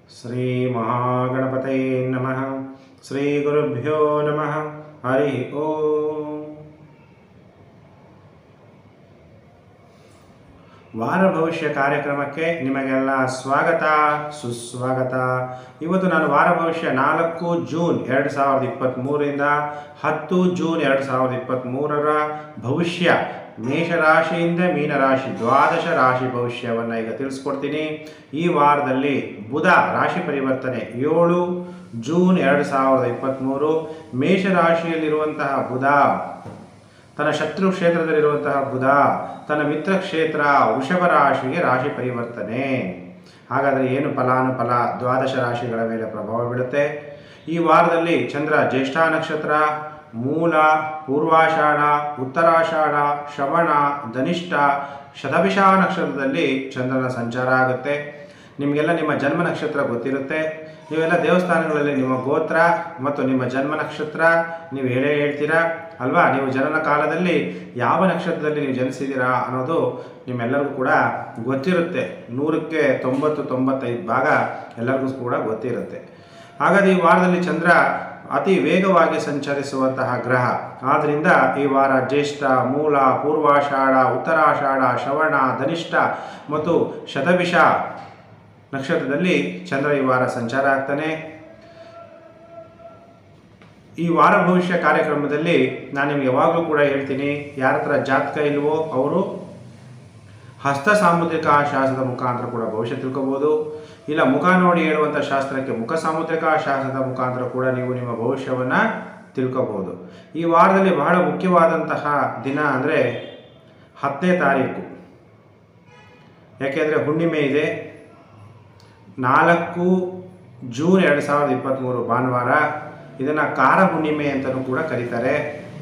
श्रीमहागणपतये नमः श्रीगुरुभ्यो नमः हरि ओम् ವಾರ ಭವಿಷ್ಯ ಕಾರ್ಯಕ್ರಮಕ್ಕೆ ನಿಮಗೆಲ್ಲ ಸ್ವಾಗತ ಸುಸ್ವಾಗತ ಇವತ್ತು ನಾನು ವಾರ ಭವಿಷ್ಯ ನಾಲ್ಕು ಜೂನ್ ಎರಡು ಸಾವಿರದ ಇಪ್ಪತ್ತ್ಮೂರರಿಂದ ಹತ್ತು ಜೂನ್ ಎರಡು ಸಾವಿರದ ಇಪ್ಪತ್ತ್ಮೂರರ ಭವಿಷ್ಯ ಮೇಷರಾಶಿಯಿಂದ ಮೀನರಾಶಿ ದ್ವಾದಶ ರಾಶಿ ಭವಿಷ್ಯವನ್ನು ಈಗ ತಿಳಿಸ್ಕೊಡ್ತೀನಿ ಈ ವಾರದಲ್ಲಿ ಬುಧ ರಾಶಿ ಪರಿವರ್ತನೆ ಏಳು ಜೂನ್ ಎರಡು ಸಾವಿರದ ಇಪ್ಪತ್ತ್ಮೂರು ಮೇಷರಾಶಿಯಲ್ಲಿರುವಂತಹ ಬುಧ ತನ್ನ ಶತ್ರು ಕ್ಷೇತ್ರದಲ್ಲಿರುವಂತಹ ಬುಧ ತನ್ನ ಮಿತ್ರ ಕ್ಷೇತ್ರ ವೃಷಭ ರಾಶಿಗೆ ರಾಶಿ ಪರಿವರ್ತನೆ ಹಾಗಾದರೆ ಏನು ಫಲಾನುಫಲ ದ್ವಾದಶ ರಾಶಿಗಳ ಮೇಲೆ ಪ್ರಭಾವ ಬೀಳುತ್ತೆ ಈ ವಾರದಲ್ಲಿ ಚಂದ್ರ ಜ್ಯೇಷ್ಠ ನಕ್ಷತ್ರ ಮೂಲ ಪೂರ್ವಾಷಾಢ ಉತ್ತರಾಷಾಢ ಶ್ರವಣ ಧನಿಷ್ಠ ಶತಭಿಷ ನಕ್ಷತ್ರದಲ್ಲಿ ಚಂದ್ರನ ಸಂಚಾರ ಆಗುತ್ತೆ ನಿಮಗೆಲ್ಲ ನಿಮ್ಮ ಜನ್ಮ ನಕ್ಷತ್ರ ಗೊತ್ತಿರುತ್ತೆ ನೀವೆಲ್ಲ ದೇವಸ್ಥಾನಗಳಲ್ಲಿ ನಿಮ್ಮ ಗೋತ್ರ ಮತ್ತು ನಿಮ್ಮ ಜನ್ಮ ನಕ್ಷತ್ರ ನೀವು ಹೇಳೇ ಹೇಳ್ತೀರಾ ಅಲ್ವಾ ನೀವು ಜನನ ಕಾಲದಲ್ಲಿ ಯಾವ ನಕ್ಷತ್ರದಲ್ಲಿ ನೀವು ಜನಿಸಿದ್ದೀರಾ ಅನ್ನೋದು ನಿಮ್ಮೆಲ್ಲರಿಗೂ ಕೂಡ ಗೊತ್ತಿರುತ್ತೆ ನೂರಕ್ಕೆ ತೊಂಬತ್ತು ತೊಂಬತ್ತೈದು ಭಾಗ ಎಲ್ಲರಿಗೂ ಕೂಡ ಗೊತ್ತಿರುತ್ತೆ ಹಾಗಾದ್ರೆ ಈ ವಾರದಲ್ಲಿ ಚಂದ್ರ ಅತಿ ವೇಗವಾಗಿ ಸಂಚರಿಸುವಂತಹ ಗ್ರಹ ಆದ್ದರಿಂದ ಈ ವಾರ ಜ್ಯೇಷ್ಠ ಮೂಲ ಪೂರ್ವಾಷಾಢ ಉತ್ತರಾಷಾಢ ಶ್ರವಣ ಧನಿಷ್ಠ ಮತ್ತು ಶತಭಿಷ ನಕ್ಷತ್ರದಲ್ಲಿ ಚಂದ್ರ ಈ ವಾರ ಸಂಚಾರ ಆಗ್ತಾನೆ ಈ ವಾರ ಭವಿಷ್ಯ ಕಾರ್ಯಕ್ರಮದಲ್ಲಿ ನಾನು ನಿಮ್ಗೆ ಯಾವಾಗಲೂ ಕೂಡ ಹೇಳ್ತೀನಿ ಯಾರ ಹತ್ರ ಜಾತಕ ಇಲ್ವೋ ಅವರು ಹಸ್ತ ಸಾಮುದ್ರಿಕ ಶಾಸ್ತ್ರದ ಮುಖಾಂತರ ಕೂಡ ಭವಿಷ್ಯ ತಿಳ್ಕೊಬೋದು ಇಲ್ಲ ಮುಖ ನೋಡಿ ಹೇಳುವಂಥ ಶಾಸ್ತ್ರಕ್ಕೆ ಮುಖ ಸಾಮುದ್ರಿಕ ಶಾಸ್ತ್ರದ ಮುಖಾಂತರ ಕೂಡ ನೀವು ನಿಮ್ಮ ಭವಿಷ್ಯವನ್ನು ತಿಳ್ಕೊಬೋದು ಈ ವಾರದಲ್ಲಿ ಬಹಳ ಮುಖ್ಯವಾದಂತಹ ದಿನ ಅಂದರೆ ಹತ್ತನೇ ತಾರೀಕು ಯಾಕೆಂದರೆ ಹುಣ್ಣಿಮೆ ಇದೆ ನಾಲ್ಕು ಜೂನ್ ಎರಡು ಸಾವಿರದ ಇಪ್ಪತ್ತ್ಮೂರು ಭಾನುವಾರ ಇದನ್ನು ಕಾರ ಹುಣ್ಣಿಮೆ ಅಂತಲೂ ಕೂಡ ಕರೀತಾರೆ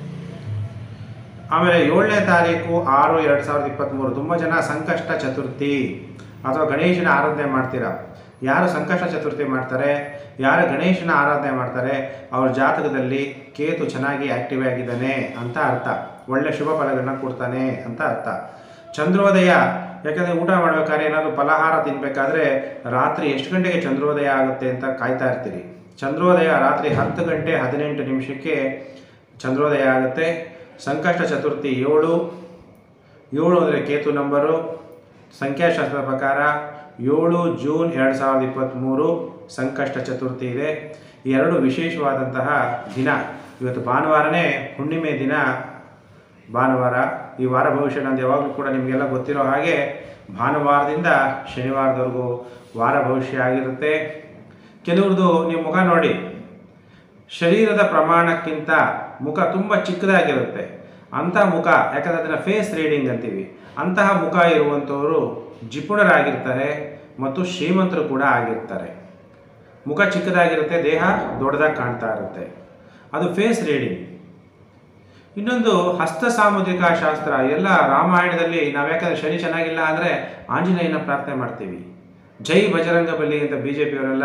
ಆಮೇಲೆ ಏಳನೇ ತಾರೀಕು ಆರು ಎರಡು ಸಾವಿರದ ಇಪ್ಪತ್ತ್ಮೂರು ತುಂಬ ಜನ ಸಂಕಷ್ಟ ಚತುರ್ಥಿ ಅಥವಾ ಗಣೇಶನ ಆರಾಧನೆ ಮಾಡ್ತೀರಾ ಯಾರು ಸಂಕಷ್ಟ ಚತುರ್ಥಿ ಮಾಡ್ತಾರೆ ಯಾರು ಗಣೇಶನ ಆರಾಧನೆ ಮಾಡ್ತಾರೆ ಅವ್ರ ಜಾತಕದಲ್ಲಿ ಕೇತು ಚೆನ್ನಾಗಿ ಆ್ಯಕ್ಟಿವ್ ಆಗಿದ್ದಾನೆ ಅಂತ ಅರ್ಥ ಒಳ್ಳೆ ಶುಭ ಫಲಗಳನ್ನ ಕೊಡ್ತಾನೆ ಅಂತ ಅರ್ಥ ಚಂದ್ರೋದಯ ಯಾಕಂದರೆ ಊಟ ಮಾಡ್ಬೇಕಾದ್ರೆ ಏನಾದರೂ ಫಲಹಾರ ತಿನ್ನಬೇಕಾದ್ರೆ ರಾತ್ರಿ ಎಷ್ಟು ಗಂಟೆಗೆ ಚಂದ್ರೋದಯ ಆಗುತ್ತೆ ಅಂತ ಕಾಯ್ತಾ ಇರ್ತೀರಿ ಚಂದ್ರೋದಯ ರಾತ್ರಿ ಹತ್ತು ಗಂಟೆ ಹದಿನೆಂಟು ನಿಮಿಷಕ್ಕೆ ಚಂದ್ರೋದಯ ಆಗುತ್ತೆ ಸಂಕಷ್ಟ ಚತುರ್ಥಿ ಏಳು ಏಳು ಅಂದರೆ ಕೇತು ನಂಬರು ಸಂಖ್ಯಾಶಾಸ್ತ್ರದ ಪ್ರಕಾರ ಏಳು ಜೂನ್ ಎರಡು ಸಾವಿರದ ಇಪ್ಪತ್ತ್ಮೂರು ಸಂಕಷ್ಟ ಚತುರ್ಥಿ ಇದೆ ಈ ಎರಡು ವಿಶೇಷವಾದಂತಹ ದಿನ ಇವತ್ತು ಭಾನುವಾರನೇ ಹುಣ್ಣಿಮೆ ದಿನ ಭಾನುವಾರ ಈ ವಾರ ಭವಿಷ್ಯ ನಂದು ಯಾವಾಗಲೂ ಕೂಡ ನಿಮಗೆಲ್ಲ ಗೊತ್ತಿರೋ ಹಾಗೆ ಭಾನುವಾರದಿಂದ ಶನಿವಾರದವರೆಗೂ ವಾರ ಭವಿಷ್ಯ ಆಗಿರುತ್ತೆ ಕೆಲವ್ರದ್ದು ನೀವು ಮುಖ ನೋಡಿ ಶರೀರದ ಪ್ರಮಾಣಕ್ಕಿಂತ ಮುಖ ತುಂಬ ಚಿಕ್ಕದಾಗಿರುತ್ತೆ ಅಂಥ ಮುಖ ಯಾಕಂದರೆ ಅದನ್ನು ಫೇಸ್ ರೀಡಿಂಗ್ ಅಂತೀವಿ ಅಂತಹ ಮುಖ ಇರುವಂಥವರು ಜಿಪುಣರಾಗಿರ್ತಾರೆ ಮತ್ತು ಶ್ರೀಮಂತರು ಕೂಡ ಆಗಿರ್ತಾರೆ ಮುಖ ಚಿಕ್ಕದಾಗಿರುತ್ತೆ ದೇಹ ದೊಡ್ಡದಾಗಿ ಕಾಣ್ತಾ ಇರುತ್ತೆ ಅದು ಫೇಸ್ ರೀಡಿಂಗ್ ಇನ್ನೊಂದು ಹಸ್ತ ಸಾಮುದ್ರಿಕ ಶಾಸ್ತ್ರ ಎಲ್ಲ ರಾಮಾಯಣದಲ್ಲಿ ನಾವು ಯಾಕಂದರೆ ಶನಿ ಚೆನ್ನಾಗಿಲ್ಲ ಅಂದರೆ ಆಂಜನೇಯನ ಪ್ರಾರ್ಥನೆ ಮಾಡ್ತೀವಿ ಜೈ ಬಜರಂಗ ಬಲಿ ಅಂತ ಬಿ ಜೆ ಪಿಯವರೆಲ್ಲ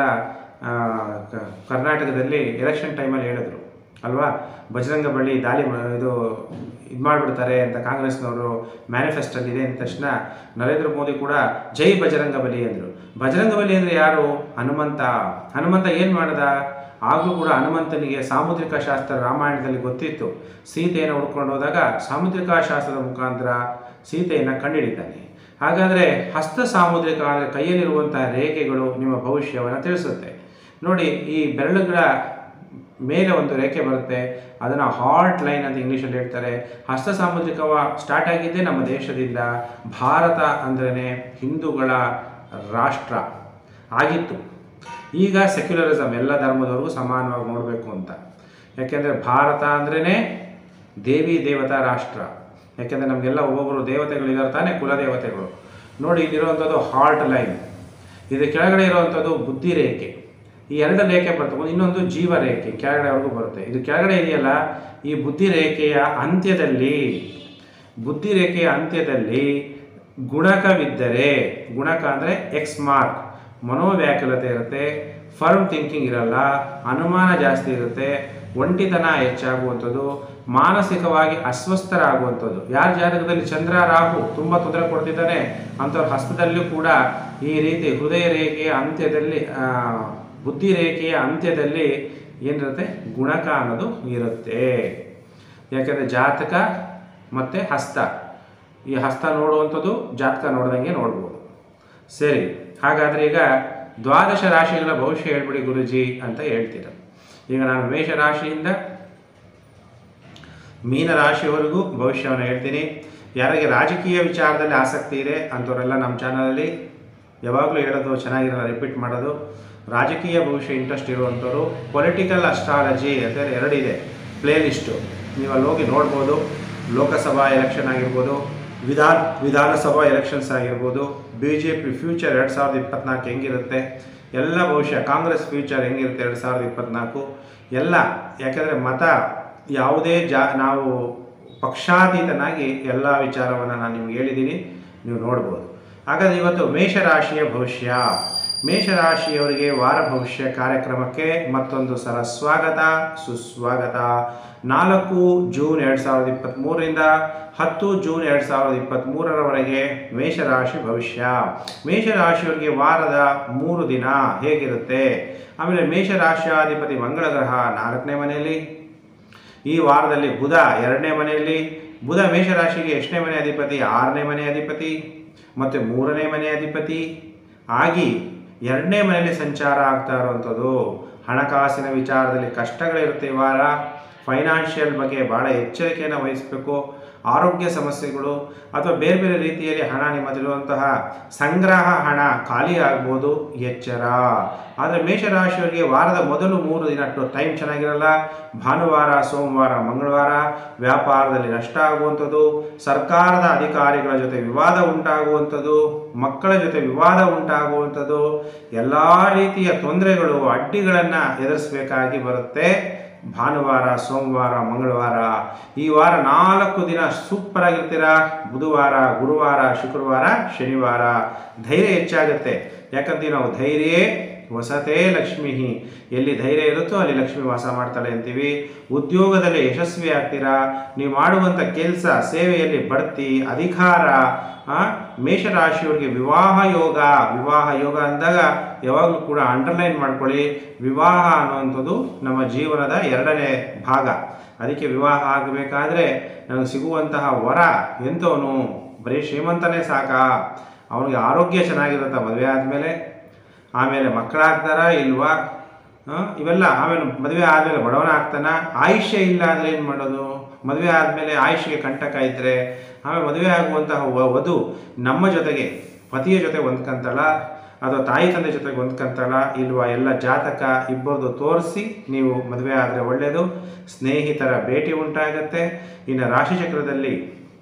ಕರ್ನಾಟಕದಲ್ಲಿ ಎಲೆಕ್ಷನ್ ಟೈಮಲ್ಲಿ ಹೇಳಿದ್ರು ಅಲ್ವಾ ಬಜರಂಗ ಬಳ್ಳಿ ದಾಳಿ ಮಾ- ಇದು ಇದು ಮಾಡಿಬಿಡ್ತಾರೆ ಅಂತ ಕಾಂಗ್ರೆಸ್ನವರು ಮ್ಯಾನಿಫೆಸ್ಟಲ್ಲಿ ಇದೆ ಅಂದ ತಕ್ಷಣ ನರೇಂದ್ರ ಮೋದಿ ಕೂಡ ಜೈ ಬಜರಂಗ ಬಲಿ ಅಂದರು ಬಜರಂಗ ಬಲಿ ಅಂದರೆ ಯಾರು ಹನುಮಂತ ಹನುಮಂತ ಏನು ಮಾಡ್ದ ಆಗಲೂ ಕೂಡ ಹನುಮಂತನಿಗೆ ಸಾಮುದ್ರಿಕ ಶಾಸ್ತ್ರ ರಾಮಾಯಣದಲ್ಲಿ ಗೊತ್ತಿತ್ತು ಸೀತೆಯನ್ನು ಹುಡ್ಕೊಂಡು ಹೋದಾಗ ಸಾಮುದ್ರಿಕ ಶಾಸ್ತ್ರದ ಮುಖಾಂತರ ಸೀತೆಯನ್ನು ಕಂಡುಹಿಡಿತಾನೆ ಹಾಗಾದರೆ ಹಸ್ತ ಸಾಮುದ್ರಿಕ ಅಂದರೆ ಕೈಯಲ್ಲಿರುವಂತಹ ರೇಖೆಗಳು ನಿಮ್ಮ ಭವಿಷ್ಯವನ್ನು ತಿಳಿಸುತ್ತೆ ನೋಡಿ ಈ ಬೆರಳುಗಳ ಮೇಲೆ ಒಂದು ರೇಖೆ ಬರುತ್ತೆ ಅದನ್ನು ಹಾರ್ಟ್ ಲೈನ್ ಅಂತ ಇಂಗ್ಲೀಷಲ್ಲಿ ಹೇಳ್ತಾರೆ ಹಸ್ತ ಸಾಮುದ್ರಿಕವ ಸ್ಟಾರ್ಟ್ ಆಗಿದ್ದೇ ನಮ್ಮ ದೇಶದಿಂದ ಭಾರತ ಅಂದ್ರೇ ಹಿಂದೂಗಳ ರಾಷ್ಟ್ರ ಆಗಿತ್ತು ಈಗ ಸೆಕ್ಯುಲರಿಸಮ್ ಎಲ್ಲ ಧರ್ಮದವ್ರಿಗೂ ಸಮಾನವಾಗಿ ನೋಡಬೇಕು ಅಂತ ಯಾಕೆಂದರೆ ಭಾರತ ಅಂದ್ರೇ ದೇವಿ ದೇವತಾ ರಾಷ್ಟ್ರ ಯಾಕೆಂದರೆ ನಮಗೆಲ್ಲ ಒಬ್ಬೊಬ್ಬರು ದೇವತೆಗಳಿದ್ದಾರೆ ತಾನೇ ಕುಲದೇವತೆಗಳು ನೋಡಿ ಇಲ್ಲಿರುವಂಥದ್ದು ಹಾರ್ಟ್ ಲೈನ್ ಇದು ಕೆಳಗಡೆ ಇರುವಂಥದ್ದು ಬುದ್ಧಿ ರೇಖೆ ಈ ಎರಡು ರೇಖೆ ಬರ್ತವೆ ಒಂದು ಇನ್ನೊಂದು ಜೀವ ರೇಖೆ ಕೆಳಗಡೆವರೆಗೂ ಬರುತ್ತೆ ಇದು ಕೆಳಗಡೆ ಇದೆಯಲ್ಲ ಈ ಬುದ್ಧಿ ರೇಖೆಯ ಅಂತ್ಯದಲ್ಲಿ ಬುದ್ಧಿ ರೇಖೆಯ ಅಂತ್ಯದಲ್ಲಿ ಗುಣಕವಿದ್ದರೆ ಗುಣಕ ಅಂದರೆ ಎಕ್ಸ್ ಮಾರ್ಕ್ ಮನೋವ್ಯಾಕುಲತೆ ಇರುತ್ತೆ ಫರ್ಮ್ ಥಿಂಕಿಂಗ್ ಇರಲ್ಲ ಅನುಮಾನ ಜಾಸ್ತಿ ಇರುತ್ತೆ ಒಂಟಿತನ ಹೆಚ್ಚಾಗುವಂಥದ್ದು ಮಾನಸಿಕವಾಗಿ ಅಸ್ವಸ್ಥರಾಗುವಂಥದ್ದು ಯಾರ ಜಾತಕದಲ್ಲಿ ಚಂದ್ರ ರಾಹು ತುಂಬ ತೊಂದರೆ ಕೊಡ್ತಿದ್ದಾನೆ ಅಂಥವ್ರ ಹಸ್ತದಲ್ಲೂ ಕೂಡ ಈ ರೀತಿ ಹೃದಯ ರೇಖೆಯ ಅಂತ್ಯದಲ್ಲಿ ಆ, ಬುದ್ಧಿ ರೇಖೆಯ ಅಂತ್ಯದಲ್ಲಿ ಏನಿರುತ್ತೆ ಗುಣಕ ಅನ್ನೋದು ಇರುತ್ತೆ ಯಾಕಂದರೆ ಜಾತಕ ಮತ್ತು ಹಸ್ತ ಈ ಹಸ್ತ ನೋಡುವಂಥದ್ದು ಜಾತಕ ನೋಡ್ದಂಗೆ ನೋಡ್ಬೋದು ಸರಿ ಹಾಗಾದರೆ ಈಗ ದ್ವಾದಶ ರಾಶಿಗಳ ಭವಿಷ್ಯ ಹೇಳ್ಬಿಡಿ ಗುರುಜಿ ಅಂತ ಹೇಳ್ತೀರ ಈಗ ನಾನು ಮೇಷ ರಾಶಿಯಿಂದ ಮೀನ ರಾಶಿಯವರೆಗೂ ಭವಿಷ್ಯವನ್ನು ಹೇಳ್ತೀನಿ ಯಾರಿಗೆ ರಾಜಕೀಯ ವಿಚಾರದಲ್ಲಿ ಆಸಕ್ತಿ ಇದೆ ಅಂಥವರೆಲ್ಲ ನಮ್ಮ ಚಾನಲಲ್ಲಿ ಯಾವಾಗಲೂ ಹೇಳೋದು ಚೆನ್ನಾಗಿರಲ್ಲ ರಿಪೀಟ್ ಮಾಡೋದು ರಾಜಕೀಯ ಭವಿಷ್ಯ ಇಂಟ್ರೆಸ್ಟ್ ಇರುವಂಥವ್ರು ಪೊಲಿಟಿಕಲ್ ಅಸ್ಟ್ರಾಲಜಿ ಅಂತ ಎರಡಿದೆ ಪ್ಲೇ ಲಿಸ್ಟು ನೀವು ಅಲ್ಲಿ ಹೋಗಿ ನೋಡ್ಬೋದು ಲೋಕಸಭಾ ಎಲೆಕ್ಷನ್ ಆಗಿರ್ಬೋದು ವಿಧಾನ ವಿಧಾನಸಭಾ ಎಲೆಕ್ಷನ್ಸ್ ಆಗಿರ್ಬೋದು ಬಿ ಜೆ ಪಿ ಫ್ಯೂಚರ್ ಎರಡು ಸಾವಿರದ ಇಪ್ಪತ್ನಾಲ್ಕು ಹೆಂಗಿರುತ್ತೆ ಎಲ್ಲ ಭವಿಷ್ಯ ಕಾಂಗ್ರೆಸ್ ಫ್ಯೂಚರ್ ಹೆಂಗಿರುತ್ತೆ ಎರಡು ಸಾವಿರದ ಇಪ್ಪತ್ನಾಲ್ಕು ಎಲ್ಲ ಯಾಕಂದರೆ ಮತ ಯಾವುದೇ ಜಾ ನಾವು ಪಕ್ಷಾತೀತನಾಗಿ ಎಲ್ಲ ವಿಚಾರವನ್ನು ನಾನು ನಿಮ್ಗೆ ಹೇಳಿದ್ದೀನಿ ನೀವು ನೋಡ್ಬೋದು ಹಾಗಾದರೆ ಇವತ್ತು ಮೇಷರಾಶಿಯ ಭವಿಷ್ಯ ಮೇಷರಾಶಿಯವರಿಗೆ ವಾರ ಭವಿಷ್ಯ ಕಾರ್ಯಕ್ರಮಕ್ಕೆ ಮತ್ತೊಂದು ಸಲ ಸ್ವಾಗತ ಸುಸ್ವಾಗತ ನಾಲ್ಕು ಜೂನ್ ಎರಡು ಸಾವಿರದ ಇಪ್ಪತ್ತ್ಮೂರರಿಂದ ಹತ್ತು ಜೂನ್ ಎರಡು ಸಾವಿರದ ಇಪ್ಪತ್ತ್ಮೂರರವರೆಗೆ ಮೇಷರಾಶಿ ಭವಿಷ್ಯ ಮೇಷರಾಶಿಯವರಿಗೆ ವಾರದ ಮೂರು ದಿನ ಹೇಗಿರುತ್ತೆ ಆಮೇಲೆ ಮೇಷರಾಶಿಯಾಧಿಪತಿ ಮಂಗಳ ಗ್ರಹ ನಾಲ್ಕನೇ ಮನೆಯಲ್ಲಿ ಈ ವಾರದಲ್ಲಿ ಬುಧ ಎರಡನೇ ಮನೆಯಲ್ಲಿ ಬುಧ ಮೇಷರಾಶಿಗೆ ಎಷ್ಟನೇ ಮನೆ ಅಧಿಪತಿ ಆರನೇ ಮನೆ ಅಧಿಪತಿ ಮತ್ತು ಮೂರನೇ ಮನೆ ಅಧಿಪತಿ ಆಗಿ ಎರಡನೇ ಮನೆಯಲ್ಲಿ ಸಂಚಾರ ಆಗ್ತಾ ಇರುವಂಥದ್ದು ಹಣಕಾಸಿನ ವಿಚಾರದಲ್ಲಿ ಕಷ್ಟಗಳಿರುತ್ತೆ ಈ ವಾರ ಫೈನಾನ್ಷಿಯಲ್ ಬಗ್ಗೆ ಭಾಳ ಎಚ್ಚರಿಕೆಯನ್ನು ವಹಿಸಬೇಕು ಆರೋಗ್ಯ ಸಮಸ್ಯೆಗಳು ಅಥವಾ ಬೇರೆ ಬೇರೆ ರೀತಿಯಲ್ಲಿ ಹಣ ನಿಮ್ಮದಿರುವಂತಹ ಸಂಗ್ರಹ ಹಣ ಖಾಲಿ ಆಗ್ಬೋದು ಎಚ್ಚರ ಆದರೆ ಮೇಷರಾಶಿಯವರಿಗೆ ವಾರದ ಮೊದಲು ಮೂರು ದಿನ ಟೈಮ್ ಚೆನ್ನಾಗಿರಲ್ಲ ಭಾನುವಾರ ಸೋಮವಾರ ಮಂಗಳವಾರ ವ್ಯಾಪಾರದಲ್ಲಿ ನಷ್ಟ ಆಗುವಂಥದ್ದು ಸರ್ಕಾರದ ಅಧಿಕಾರಿಗಳ ಜೊತೆ ವಿವಾದ ಉಂಟಾಗುವಂಥದ್ದು ಮಕ್ಕಳ ಜೊತೆ ವಿವಾದ ಉಂಟಾಗುವಂಥದ್ದು ಎಲ್ಲ ರೀತಿಯ ತೊಂದರೆಗಳು ಅಡ್ಡಿಗಳನ್ನು ಎದುರಿಸಬೇಕಾಗಿ ಬರುತ್ತೆ ಭಾನುವಾರ ಸೋಮವಾರ ಮಂಗಳವಾರ ಈ ವಾರ ನಾಲ್ಕು ದಿನ ಸೂಪರ್ ಆಗಿರ್ತೀರ ಬುಧವಾರ ಗುರುವಾರ ಶುಕ್ರವಾರ ಶನಿವಾರ ಧೈರ್ಯ ಹೆಚ್ಚಾಗುತ್ತೆ ಯಾಕಂತೀವಿ ನಾವು ಧೈರ್ಯ ವಸತೇ ಲಕ್ಷ್ಮಿ ಎಲ್ಲಿ ಧೈರ್ಯ ಇರುತ್ತೋ ಅಲ್ಲಿ ಲಕ್ಷ್ಮಿ ವಾಸ ಮಾಡ್ತಾಳೆ ಅಂತೀವಿ ಉದ್ಯೋಗದಲ್ಲಿ ಯಶಸ್ವಿ ಆಗ್ತೀರಾ ನೀವು ಮಾಡುವಂಥ ಕೆಲಸ ಸೇವೆಯಲ್ಲಿ ಬಡ್ತಿ ಅಧಿಕಾರ ಆ, ಮೇಷರಾಶಿಯವರಿಗೆ ವಿವಾಹ ಯೋಗ ವಿವಾಹ ಯೋಗ ಅಂದಾಗ ಯಾವಾಗಲೂ ಕೂಡ ಅಂಡರ್ಲೈನ್ ಮಾಡ್ಕೊಳ್ಳಿ ವಿವಾಹ ಅನ್ನುವಂಥದ್ದು ನಮ್ಮ ಜೀವನದ ಎರಡನೇ ಭಾಗ ಅದಕ್ಕೆ ವಿವಾಹ ಆಗಬೇಕಾದ್ರೆ ನನಗೆ ಸಿಗುವಂತಹ ವರ ಎಂಥವನು ಬರೀ ಶ್ರೀಮಂತನೇ ಸಾಕಾ ಅವನಿಗೆ ಆರೋಗ್ಯ ಚೆನ್ನಾಗಿರುತ್ತಾ ಮದುವೆ ಆದಮೇಲೆ ಆಮೇಲೆ ಮಕ್ಕಳಾಗ್ತಾರಾ ಇಲ್ವಾ ಆ, ಇವೆಲ್ಲ ಆಮೇಲೆ ಮದುವೆ ಆದಮೇಲೆ ಬಡವನ ಆಗ್ತಾನ ಆಯುಷ್ಯ ಇಲ್ಲ ಅಂದರೆ ಏನು ಮಾಡೋದು ಮದುವೆ ಆದಮೇಲೆ ಆಯುಷ್ಯಗೆ ಕಂಟಕ ಇದ್ದರೆ ಆಮೇಲೆ ಮದುವೆ ಆಗುವಂತಹ ವ- ವಧು ನಮ್ಮ ಜೊತೆಗೆ ಪತಿಯ ಜೊತೆ ಹೊಂದ್ಕಂತಾಳ ಅಥವಾ ತಾಯಿ ತಂದೆ ಜೊತೆಗೆ ಹೊಂದ್ಕಂತಾಳ ಇಲ್ವಾ ಎಲ್ಲ ಜಾತಕ ಇಬ್ಬರದು ತೋರಿಸಿ ನೀವು ಮದುವೆ ಆದರೆ ಒಳ್ಳೆಯದು ಸ್ನೇಹಿತರ ಭೇಟಿ ಉಂಟಾಗತ್ತೆ ಇನ್ನು ರಾಶಿಚಕ್ರದಲ್ಲಿ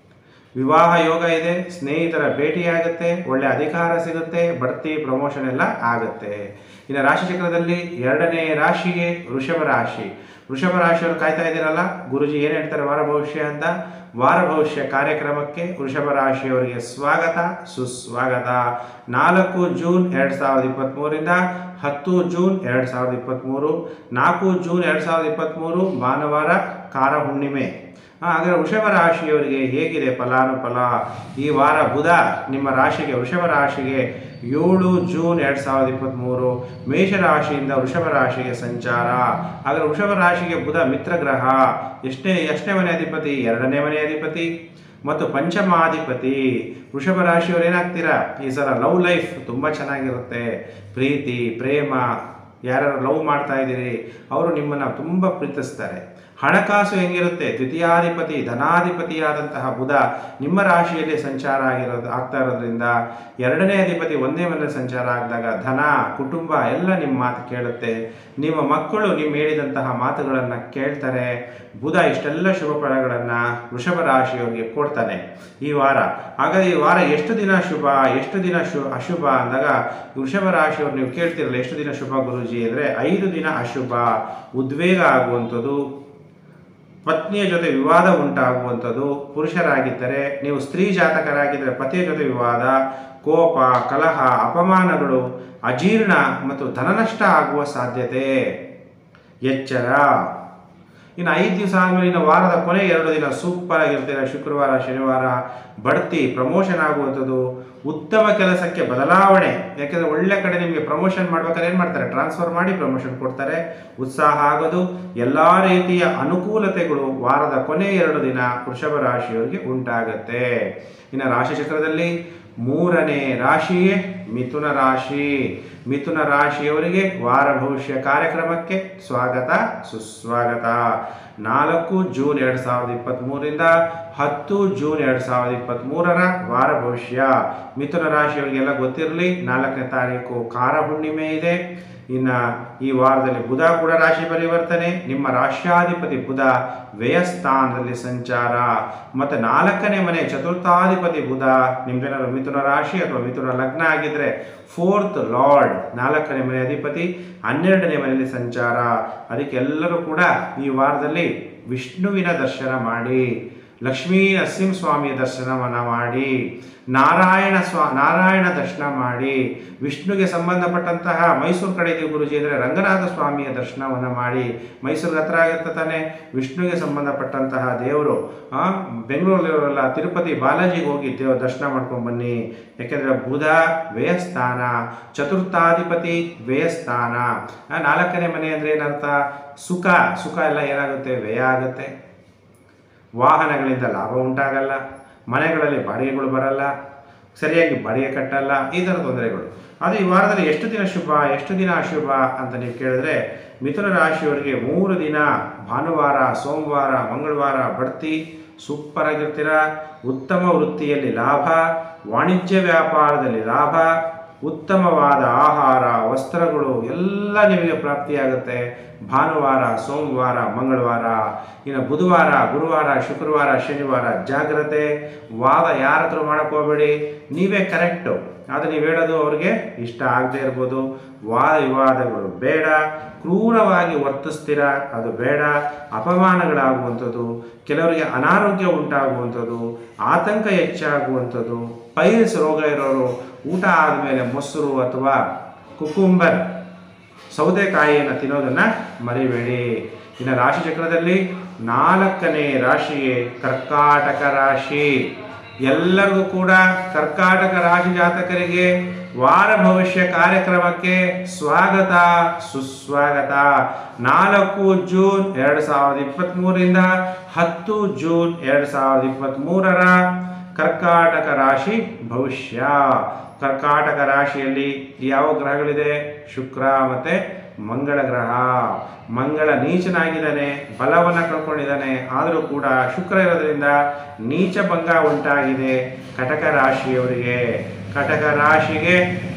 ವಿವಾಹ ಯೋಗ ಇದೆ ಸ್ನೇಹಿತರ ಭೇಟಿಯಾಗುತ್ತೆ ಒಳ್ಳೆ ಅಧಿಕಾರ ಸಿಗುತ್ತೆ ಬಡ್ತಿ ಪ್ರಮೋಷನ್ ಎಲ್ಲ ಆಗುತ್ತೆ ಇನ್ನು ರಾಶಿಚಕ್ರದಲ್ಲಿ ಎರಡನೇ ರಾಶಿಗೆ ವೃಷಭ ರಾಶಿ ವೃಷಭ ರಾಶಿಯವರು ಕಾಯ್ತಾ ಇದ್ದೀರಲ್ಲ ಗುರುಜಿ ಏನು ಹೇಳ್ತಾರೆ ವಾರ ಭವಿಷ್ಯ ಅಂತ ವಾರ ಭವಿಷ್ಯ ಕಾರ್ಯಕ್ರಮಕ್ಕೆ ವೃಷಭ ರಾಶಿಯವರಿಗೆ ಸ್ವಾಗತ ಸುಸ್ವಾಗತ ನಾಲ್ಕು ಜೂನ್ ಎರಡು ಸಾವಿರದ ಇಪ್ಪತ್ತ್ಮೂರಿಂದ ಹತ್ತು ಜೂನ್ ಎರಡು ಸಾವಿರದ ಇಪ್ಪತ್ತ್ಮೂರು ನಾಲ್ಕು ಜೂನ್ ಎರಡು ಸಾವಿರದ ಇಪ್ಪತ್ತ್ಮೂರು ಭಾನುವಾರ ಕಾರ ಹುಣ್ಣಿಮೆ ಆ, ಹಾಗಾದ್ರೆ ವೃಷಭ ರಾಶಿಯವರಿಗೆ ಹೇಗಿದೆ ಫಲಾನುಫಲ ಈ ವಾರ ಬುಧ ನಿಮ್ಮ ರಾಶಿಗೆ ವೃಷಭ ರಾಶಿಗೆ ಏಳು ಜೂನ್ ಎರಡು ಸಾವಿರದ ಇಪ್ಪತ್ತ್ಮೂರು ಮೇಷರಾಶಿಯಿಂದ ವೃಷಭ ರಾಶಿಗೆ ಸಂಚಾರ ಹಾಗಾದ್ರೆ ವೃಷಭ ರಾಶಿಗೆ ಬುಧ ಮಿತ್ರ ಗ್ರಹ ಎಷ್ಟನೇ ಎಷ್ಟನೇ ಮನೆ ಅಧಿಪತಿ ಎರಡನೇ ಮನೆ ಅಧಿಪತಿ ಮತ್ತು ಪಂಚಮಾಧಿಪತಿ ವೃಷಭ ರಾಶಿಯವರು ಏನಾಗ್ತೀರಾ ಈ ಸಲ ಲವ್ ಲೈಫ್ ತುಂಬ ಚೆನ್ನಾಗಿರುತ್ತೆ ಪ್ರೀತಿ ಪ್ರೇಮ ಯಾರು ಲವ್ ಮಾಡ್ತಾ ಇದ್ದೀರಿ ಅವರು ನಿಮ್ಮನ್ನು ತುಂಬ ಪ್ರೀತಿಸ್ತಾರೆ ಹಣಕಾಸು ಹೆಂಗಿರುತ್ತೆ ದ್ವಿತೀಯಾಧಿಪತಿ ಧನಾಧಿಪತಿಯಾದಂತಹ ಬುಧ ನಿಮ್ಮ ರಾಶಿಯಲ್ಲಿ ಸಂಚಾರ ಆಗಿರೋದು ಆಗ್ತಾ ಇರೋದ್ರಿಂದ ಎರಡನೇ ಅಧಿಪತಿ ಒಂದೇ ಮನೆಯಲ್ಲಿ ಸಂಚಾರ ಆಗಿದಾಗ ಧನ ಕುಟುಂಬ ಎಲ್ಲ ನಿಮ್ಮ ಮಾತು ಕೇಳುತ್ತೆ ನಿಮ್ಮ ಮಕ್ಕಳು ನೀವು ಹೇಳಿದಂತಹ ಮಾತುಗಳನ್ನು ಕೇಳ್ತಾರೆ ಬುಧ ಇಷ್ಟೆಲ್ಲ ಶುಭ ಫಲಗಳನ್ನು ವೃಷಭ ರಾಶಿಯವರಿಗೆ ಕೊಡ್ತಾನೆ ಈ ವಾರ ಹಾಗಾದ್ರೆ ಈ ವಾರ ಎಷ್ಟು ದಿನ ಶುಭ ಎಷ್ಟು ದಿನ ಶು ಅಶುಭ ಅಂದಾಗ ವೃಷಭ ರಾಶಿಯವ್ರು ನೀವು ಕೇಳ್ತಿರಲ್ಲ ಎಷ್ಟು ದಿನ ಶುಭ ಗುರುಜಿ ಅಂದರೆ ಐದು ದಿನ ಅಶುಭ ಉದ್ವೇಗ ಆಗುವಂಥದ್ದು ಪತ್ನಿಯ ಜೊತೆ ವಿವಾದ ಉಂಟಾಗುವಂಥದ್ದು ಪುರುಷರಾಗಿದ್ದರೆ ನೀವು ಸ್ತ್ರೀ ಜಾತಕರಾಗಿದ್ದರೆ ಪತಿಯ ಜೊತೆ ವಿವಾದ ಕೋಪ ಕಲಹ ಅಪಮಾನಗಳು ಅಜೀರ್ಣ ಮತ್ತು ಧನನಷ್ಟ ಆಗುವ ಸಾಧ್ಯತೆ ಎಚ್ಚರ ಇನ್ನು ಐದು ದಿವಸ ಆದಮೇಲೆ ಇನ್ನು ವಾರದ ಕೊನೆ ಎರಡು ದಿನ ಸೂಪರ್ ಆಗಿರ್ತೀರ ಶುಕ್ರವಾರ ಶನಿವಾರ ಬಡ್ತಿ ಪ್ರಮೋಷನ್ ಆಗುವಂಥದ್ದು ಉತ್ತಮ ಕೆಲಸಕ್ಕೆ ಬದಲಾವಣೆ ಯಾಕೆಂದರೆ ಒಳ್ಳೆ ಕಡೆ ನಿಮಗೆ ಪ್ರಮೋಷನ್ ಮಾಡ್ಬೇಕಾದ್ರೆ ಏನು ಮಾಡ್ತಾರೆ ಟ್ರಾನ್ಸ್ಫರ್ ಮಾಡಿ ಪ್ರಮೋಷನ್ ಕೊಡ್ತಾರೆ ಉತ್ಸಾಹ ಆಗೋದು ಎಲ್ಲ ರೀತಿಯ ಅನುಕೂಲತೆಗಳು ವಾರದ ಕೊನೆ ಎರಡು ದಿನ ವೃಷಭ ರಾಶಿಯವರಿಗೆ ಉಂಟಾಗತ್ತೆ ಇನ್ನು ರಾಶಿಚಕ್ರದಲ್ಲಿ ಮೂರನೇ ರಾಶಿಯೇ ಮಿಥುನ ರಾಶಿ ಮಿಥುನ ರಾಶಿಯವರಿಗೆ ವಾರ ಭವಿಷ್ಯ ಕಾರ್ಯಕ್ರಮಕ್ಕೆ ಸ್ವಾಗತ ಸುಸ್ವಾಗತ ನಾಲ್ಕು ಜೂನ್ ಎರಡು ಸಾವಿರದ ಇಪ್ಪತ್ತ್ಮೂರರಿಂದ ಹತ್ತು ಜೂನ್ ಎರಡು ಸಾವಿರದ ಇಪ್ಪತ್ತ್ಮೂರರ ವಾರ ಭವಿಷ್ಯ ಮಿಥುನ ರಾಶಿಯವರಿಗೆಲ್ಲ ಗೊತ್ತಿರಲಿ ನಾಲ್ಕನೇ ತಾರೀಕು ಕಾರ ಹುಣ್ಣಿಮೆ ಇದೆ ಇನ್ನು ಈ ವಾರದಲ್ಲಿ ಬುಧ ಕೂಡ ರಾಶಿ ಪರಿವರ್ತನೆ ನಿಮ್ಮ ರಾಶ್ಯಾಧಿಪತಿ ಬುಧ ವ್ಯಯಸ್ಥಾನದಲ್ಲಿ ಸಂಚಾರ ಮತ್ತು ನಾಲ್ಕನೇ ಮನೆ ಚತುರ್ಥಾಧಿಪತಿ ಬುಧ ನಿಮ್ದೇನಾದ್ರು ಮಿಥುನ ರಾಶಿ ಅಥವಾ ಮಿಥುನ ಲಗ್ನ ಆಗಿದ್ರೆ ಫೋರ್ತ್ ಲಾರ್ಡ್ ನಾಲ್ಕನೇ ಮನೆ ಅಧಿಪತಿ ಹನ್ನೆರಡನೇ ಮನೆಯಲ್ಲಿ ಸಂಚಾರ ಅದಕ್ಕೆ ಎಲ್ಲರೂ ಕೂಡ ಈ ವಾರದಲ್ಲಿ ವಿಷ್ಣುವಿನ ದರ್ಶನ ಮಾಡಿ ಲಕ್ಷ್ಮೀ ನರಸಿಂಹಸ್ವಾಮಿಯ ದರ್ಶನವನ್ನು ಮಾಡಿ ನಾರಾಯಣ ಸ್ವಾ ನಾರಾಯಣ ದರ್ಶನ ಮಾಡಿ ವಿಷ್ಣುಗೆ ಸಂಬಂಧಪಟ್ಟಂತಹ ಮೈಸೂರು ಕಡೆ ಇದೆ ಗುರುಜಿ ಅಂದರೆ ರಂಗನಾಥ ಸ್ವಾಮಿಯ ದರ್ಶನವನ್ನು ಮಾಡಿ ಮೈಸೂರಿಗೆ ಹತ್ರ ಆಗಿರುತ್ತೆ ತಾನೆ ವಿಷ್ಣುವಿಗೆ ಸಂಬಂಧಪಟ್ಟಂತಹ ದೇವರು ಆ, ಬೆಂಗಳೂರಲ್ಲಿರೋರೆಲ್ಲ ತಿರುಪತಿ ಬಾಲಾಜಿಗೆ ಹೋಗಿ ದೇವ ದರ್ಶನ ಮಾಡ್ಕೊಂಡು ಬನ್ನಿ ಯಾಕೆಂದರೆ ಬುಧ ವ್ಯಯಸ್ಥಾನ ಚತುರ್ಥಾಧಿಪತಿ ವ್ಯಯಸ್ಥಾನ ಆ, ನಾಲ್ಕನೇ ಮನೆ ಅಂದರೆ ಏನರ್ಥ ಸುಖ ಸುಖ ಎಲ್ಲ ಏನಾಗುತ್ತೆ ವ್ಯಯ ಆಗುತ್ತೆ ವಾಹನಗಳಿಂದ ಲಾಭ ಉಂಟಾಗಲ್ಲ ಮನೆಗಳಲ್ಲಿ ಬಾಡಿಗೆಗಳು ಬರಲ್ಲ ಸರಿಯಾಗಿ ಬಾಡಿಗೆ ಕಟ್ಟಲ್ಲ ಈ ಥರ ತೊಂದರೆಗಳು ಅದು ಈ ವಾರದಲ್ಲಿ ಎಷ್ಟು ದಿನ ಶುಭ ಎಷ್ಟು ದಿನ ಅಶುಭ ಅಂತ ನೀವು ಕೇಳಿದ್ರೆ ಮಿಥುನ ರಾಶಿಯವರಿಗೆ ಮೂರು ದಿನ ಭಾನುವಾರ ಸೋಮವಾರ ಮಂಗಳವಾರ ಬಡ್ತಿ ಸೂಪರ್ ಆಗಿರ್ತೀರ ಉತ್ತಮ ವೃತ್ತಿಯಲ್ಲಿ ಲಾಭ ವಾಣಿಜ್ಯ ವ್ಯಾಪಾರದಲ್ಲಿ ಲಾಭ ಉತ್ತಮವಾದ ಆಹಾರ ವಸ್ತ್ರಗಳು ಎಲ್ಲ ನಿಮಗೆ ಪ್ರಾಪ್ತಿಯಾಗುತ್ತೆ ಭಾನುವಾರ ಸೋಮವಾರ ಮಂಗಳವಾರ ಇನ್ನು ಬುಧವಾರ ಗುರುವಾರ ಶುಕ್ರವಾರ ಶನಿವಾರ ಜಾಗ್ರತೆ ವಾದ ಯಾರ ಹತ್ರ ಮಾಡಕ್ಕೆ ಹೋಗ್ಬೇಡಿ ನೀವೇ ಕರೆಕ್ಟು ಅದು ನೀವು ಹೇಳೋದು ಅವ್ರಿಗೆ ಇಷ್ಟ ಆಗದೆ ಇರ್ಬೋದು ವಾದ ವಿವಾದಗಳು ಬೇಡ ಕ್ರೂರವಾಗಿ ವರ್ತಿಸ್ತೀರ ಅದು ಬೇಡ ಅಪಮಾನಗಳಾಗುವಂಥದ್ದು ಕೆಲವರಿಗೆ ಅನಾರೋಗ್ಯ ಉಂಟಾಗುವಂಥದ್ದು ಆತಂಕ ಹೆಚ್ಚಾಗುವಂಥದ್ದು ಪೈಲ್ಸ್ ರೋಗ ಇರೋರು ಊಟ ಆದಮೇಲೆ ಮೊಸರು ಅಥವಾ ಕುಕುಂಬರ್ ಸೌತೆಕಾಯಿಯನ್ನು ತಿನ್ನೋದನ್ನು ಮರಿಬೇಡಿ ಇನ್ನು ರಾಶಿ ಚಕ್ರದಲ್ಲಿ ನಾಲ್ಕನೇ ರಾಶಿಯೇ ಕರ್ಕಾಟಕ ರಾಶಿ ಎಲ್ಲರಿಗೂ ಕೂಡ ಕರ್ಕಾಟಕ ರಾಶಿ ಜಾತಕರಿಗೆ ವಾರ ಭವಿಷ್ಯ ಕಾರ್ಯಕ್ರಮಕ್ಕೆ ಸ್ವಾಗತ ಸುಸ್ವಾಗತ ನಾಲ್ಕು ಜೂನ್ ಎರಡು ಸಾವಿರದ ಇಪ್ಪತ್ತ್ಮೂರರಿಂದ ಹತ್ತು ಜೂನ್ ಎರಡು ಸಾವಿರದ ಇಪ್ಪತ್ತ್ಮೂರರ ಕರ್ಕಾಟಕ ರಾಶಿ ಭವಿಷ್ಯ ಕರ್ಕಾಟಕ ರಾಶಿಯಲ್ಲಿ ಯಾವ ಗ್ರಹಗಳಿದೆ ಶುಕ್ರ ಮತ್ತೆ ಮಂಗಳ ಗ್ರಹ ಮಂಗಳ ನೀಚನಾಗಿದ್ದಾನೆ ಬಲವನ್ನು ಕಳ್ಕೊಂಡಿದ್ದಾನೆ ಆದರೂ ಕೂಡ ಶುಕ್ರ ಇರೋದ್ರಿಂದ ನೀಚ ಭಂಗ ಉಂಟಾಗಿದೆ ಕಟಕ ರಾಶಿಯವರಿಗೆ ಕಟಕ ರಾಶಿಗೆ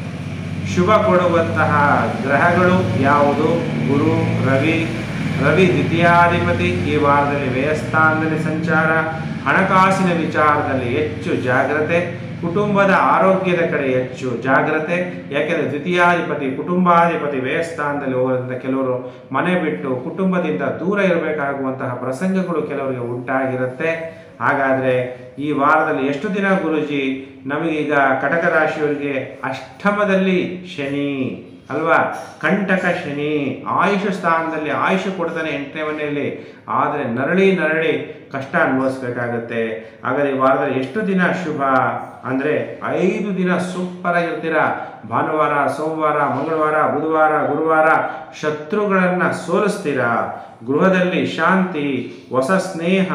ಶುಭ ಕೊಡುವಂತಹ ಗ್ರಹಗಳು ಯಾವುದು ಗುರು ರವಿ ರವಿ ದ್ವಿತೀಯಾಧಿಪತಿ ಈ ವಾರದಲ್ಲಿ ವ್ಯಯಸ್ಥಾನದಲ್ಲಿ ಸಂಚಾರ ಹಣಕಾಸಿನ ವಿಚಾರದಲ್ಲಿ ಹೆಚ್ಚು ಜಾಗ್ರತೆ ಕುಟುಂಬದ ಆರೋಗ್ಯದ ಕಡೆ ಹೆಚ್ಚು ಜಾಗ್ರತೆ ಯಾಕೆಂದರೆ ದ್ವಿತೀಯಾಧಿಪತಿ ಕುಟುಂಬಾಧಿಪತಿ ವ್ಯಯಸ್ಥಾನದಲ್ಲಿ ಹೋಗೋದ್ರಿಂದ ಕೆಲವರು ಮನೆ ಬಿಟ್ಟು ಕುಟುಂಬದಿಂದ ದೂರ ಇರಬೇಕಾಗುವಂತಹ ಪ್ರಸಂಗಗಳು ಕೆಲವರಿಗೆ ಉಂಟಾಗಿರುತ್ತೆ ಹಾಗಾದರೆ ಈ ವಾರದಲ್ಲಿ ಎಷ್ಟು ದಿನ ಗುರುಜಿ ನಮಗೀಗ ಕಟಕ ರಾಶಿಯವರಿಗೆ ಅಷ್ಟಮದಲ್ಲಿ ಶನಿ ಅಲ್ವಾ ಕಂಟಕ ಶನಿ ಆಯುಷ ಸ್ಥಾನದಲ್ಲಿ ಆಯುಷ ಕೊಡ್ತಾನೆ ಎಂಟನೇ ಮನೆಯಲ್ಲಿ ಆದರೆ ನರಳಿ ನರಳಿ ಕಷ್ಟ ಅನುಭವಿಸ್ಬೇಕಾಗತ್ತೆ ಹಾಗಾದ್ರೆ ಈ ವಾರದಲ್ಲಿ ಎಷ್ಟು ದಿನ ಶುಭ ಅಂದರೆ ಐದು ದಿನ ಸೂಪರ್ ಆಗಿರ್ತೀರ ಭಾನುವಾರ ಸೋಮವಾರ ಮಂಗಳವಾರ ಬುಧವಾರ ಗುರುವಾರ ಶತ್ರುಗಳನ್ನು ಸೋಲಿಸ್ತೀರಾ ಗೃಹದಲ್ಲಿ ಶಾಂತಿ ಹೊಸ ಸ್ನೇಹ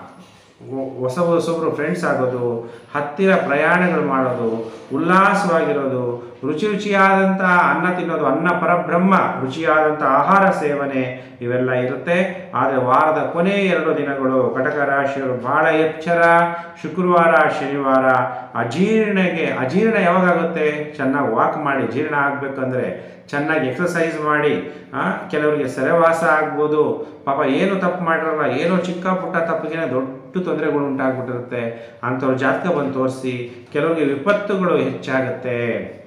ಹೊ- ಹೊಸ ಹೊಸೊಬ್ರು ಫ್ರೆಂಡ್ಸ್ ಆಗೋದು ಹತ್ತಿರ ಪ್ರಯಾಣಗಳು ಮಾಡೋದು ಉಲ್ಲಾಸವಾಗಿರೋದು ರುಚಿ ರುಚಿಯಾದಂಥ ಅನ್ನ ತಿನ್ನೋದು ಅನ್ನ ಪರಬ್ರಹ್ಮ ರುಚಿಯಾದಂಥ ಆಹಾರ ಸೇವನೆ ಇವೆಲ್ಲ ಇರುತ್ತೆ ಆದರೆ ವಾರದ ಕೊನೆ ಎರಡು ದಿನಗಳು ಕಟಕ ರಾಶಿಯವರು ಬಹಳ ಎಚ್ಚರ ಶುಕ್ರವಾರ ಶನಿವಾರ ಅಜೀರ್ಣಗೆ ಅಜೀರ್ಣ ಯಾವಾಗುತ್ತೆ ಚೆನ್ನಾಗಿ ವಾಕ್ ಮಾಡಿ ಜೀರ್ಣ ಆಗಬೇಕಂದ್ರೆ ಚೆನ್ನಾಗಿ ಎಕ್ಸಸೈಸ್ ಮಾಡಿ ಆ, ಕೆಲವರಿಗೆ ಸೆರೆವಾಸ ಆಗ್ಬೋದು ಪಾಪ ಏನು ತಪ್ಪು ಮಾಡಿರಲ್ಲ ಏನೋ ಚಿಕ್ಕ ಪುಟ್ಟ ತಪ್ಪಿಗೆ ದೊಡ್ಡ ತೊಂದರೆಗಳು ಉಂಟಾಗ್ಬಿಟ್ಟಿರುತ್ತೆ ಅಂಥವ್ರ ಜಾತಕ ಬಂದು ತೋರಿಸಿ ಕೆಲವರಿಗೆ ವಿಪತ್ತುಗಳು ಹೆಚ್ಚಾಗುತ್ತೆ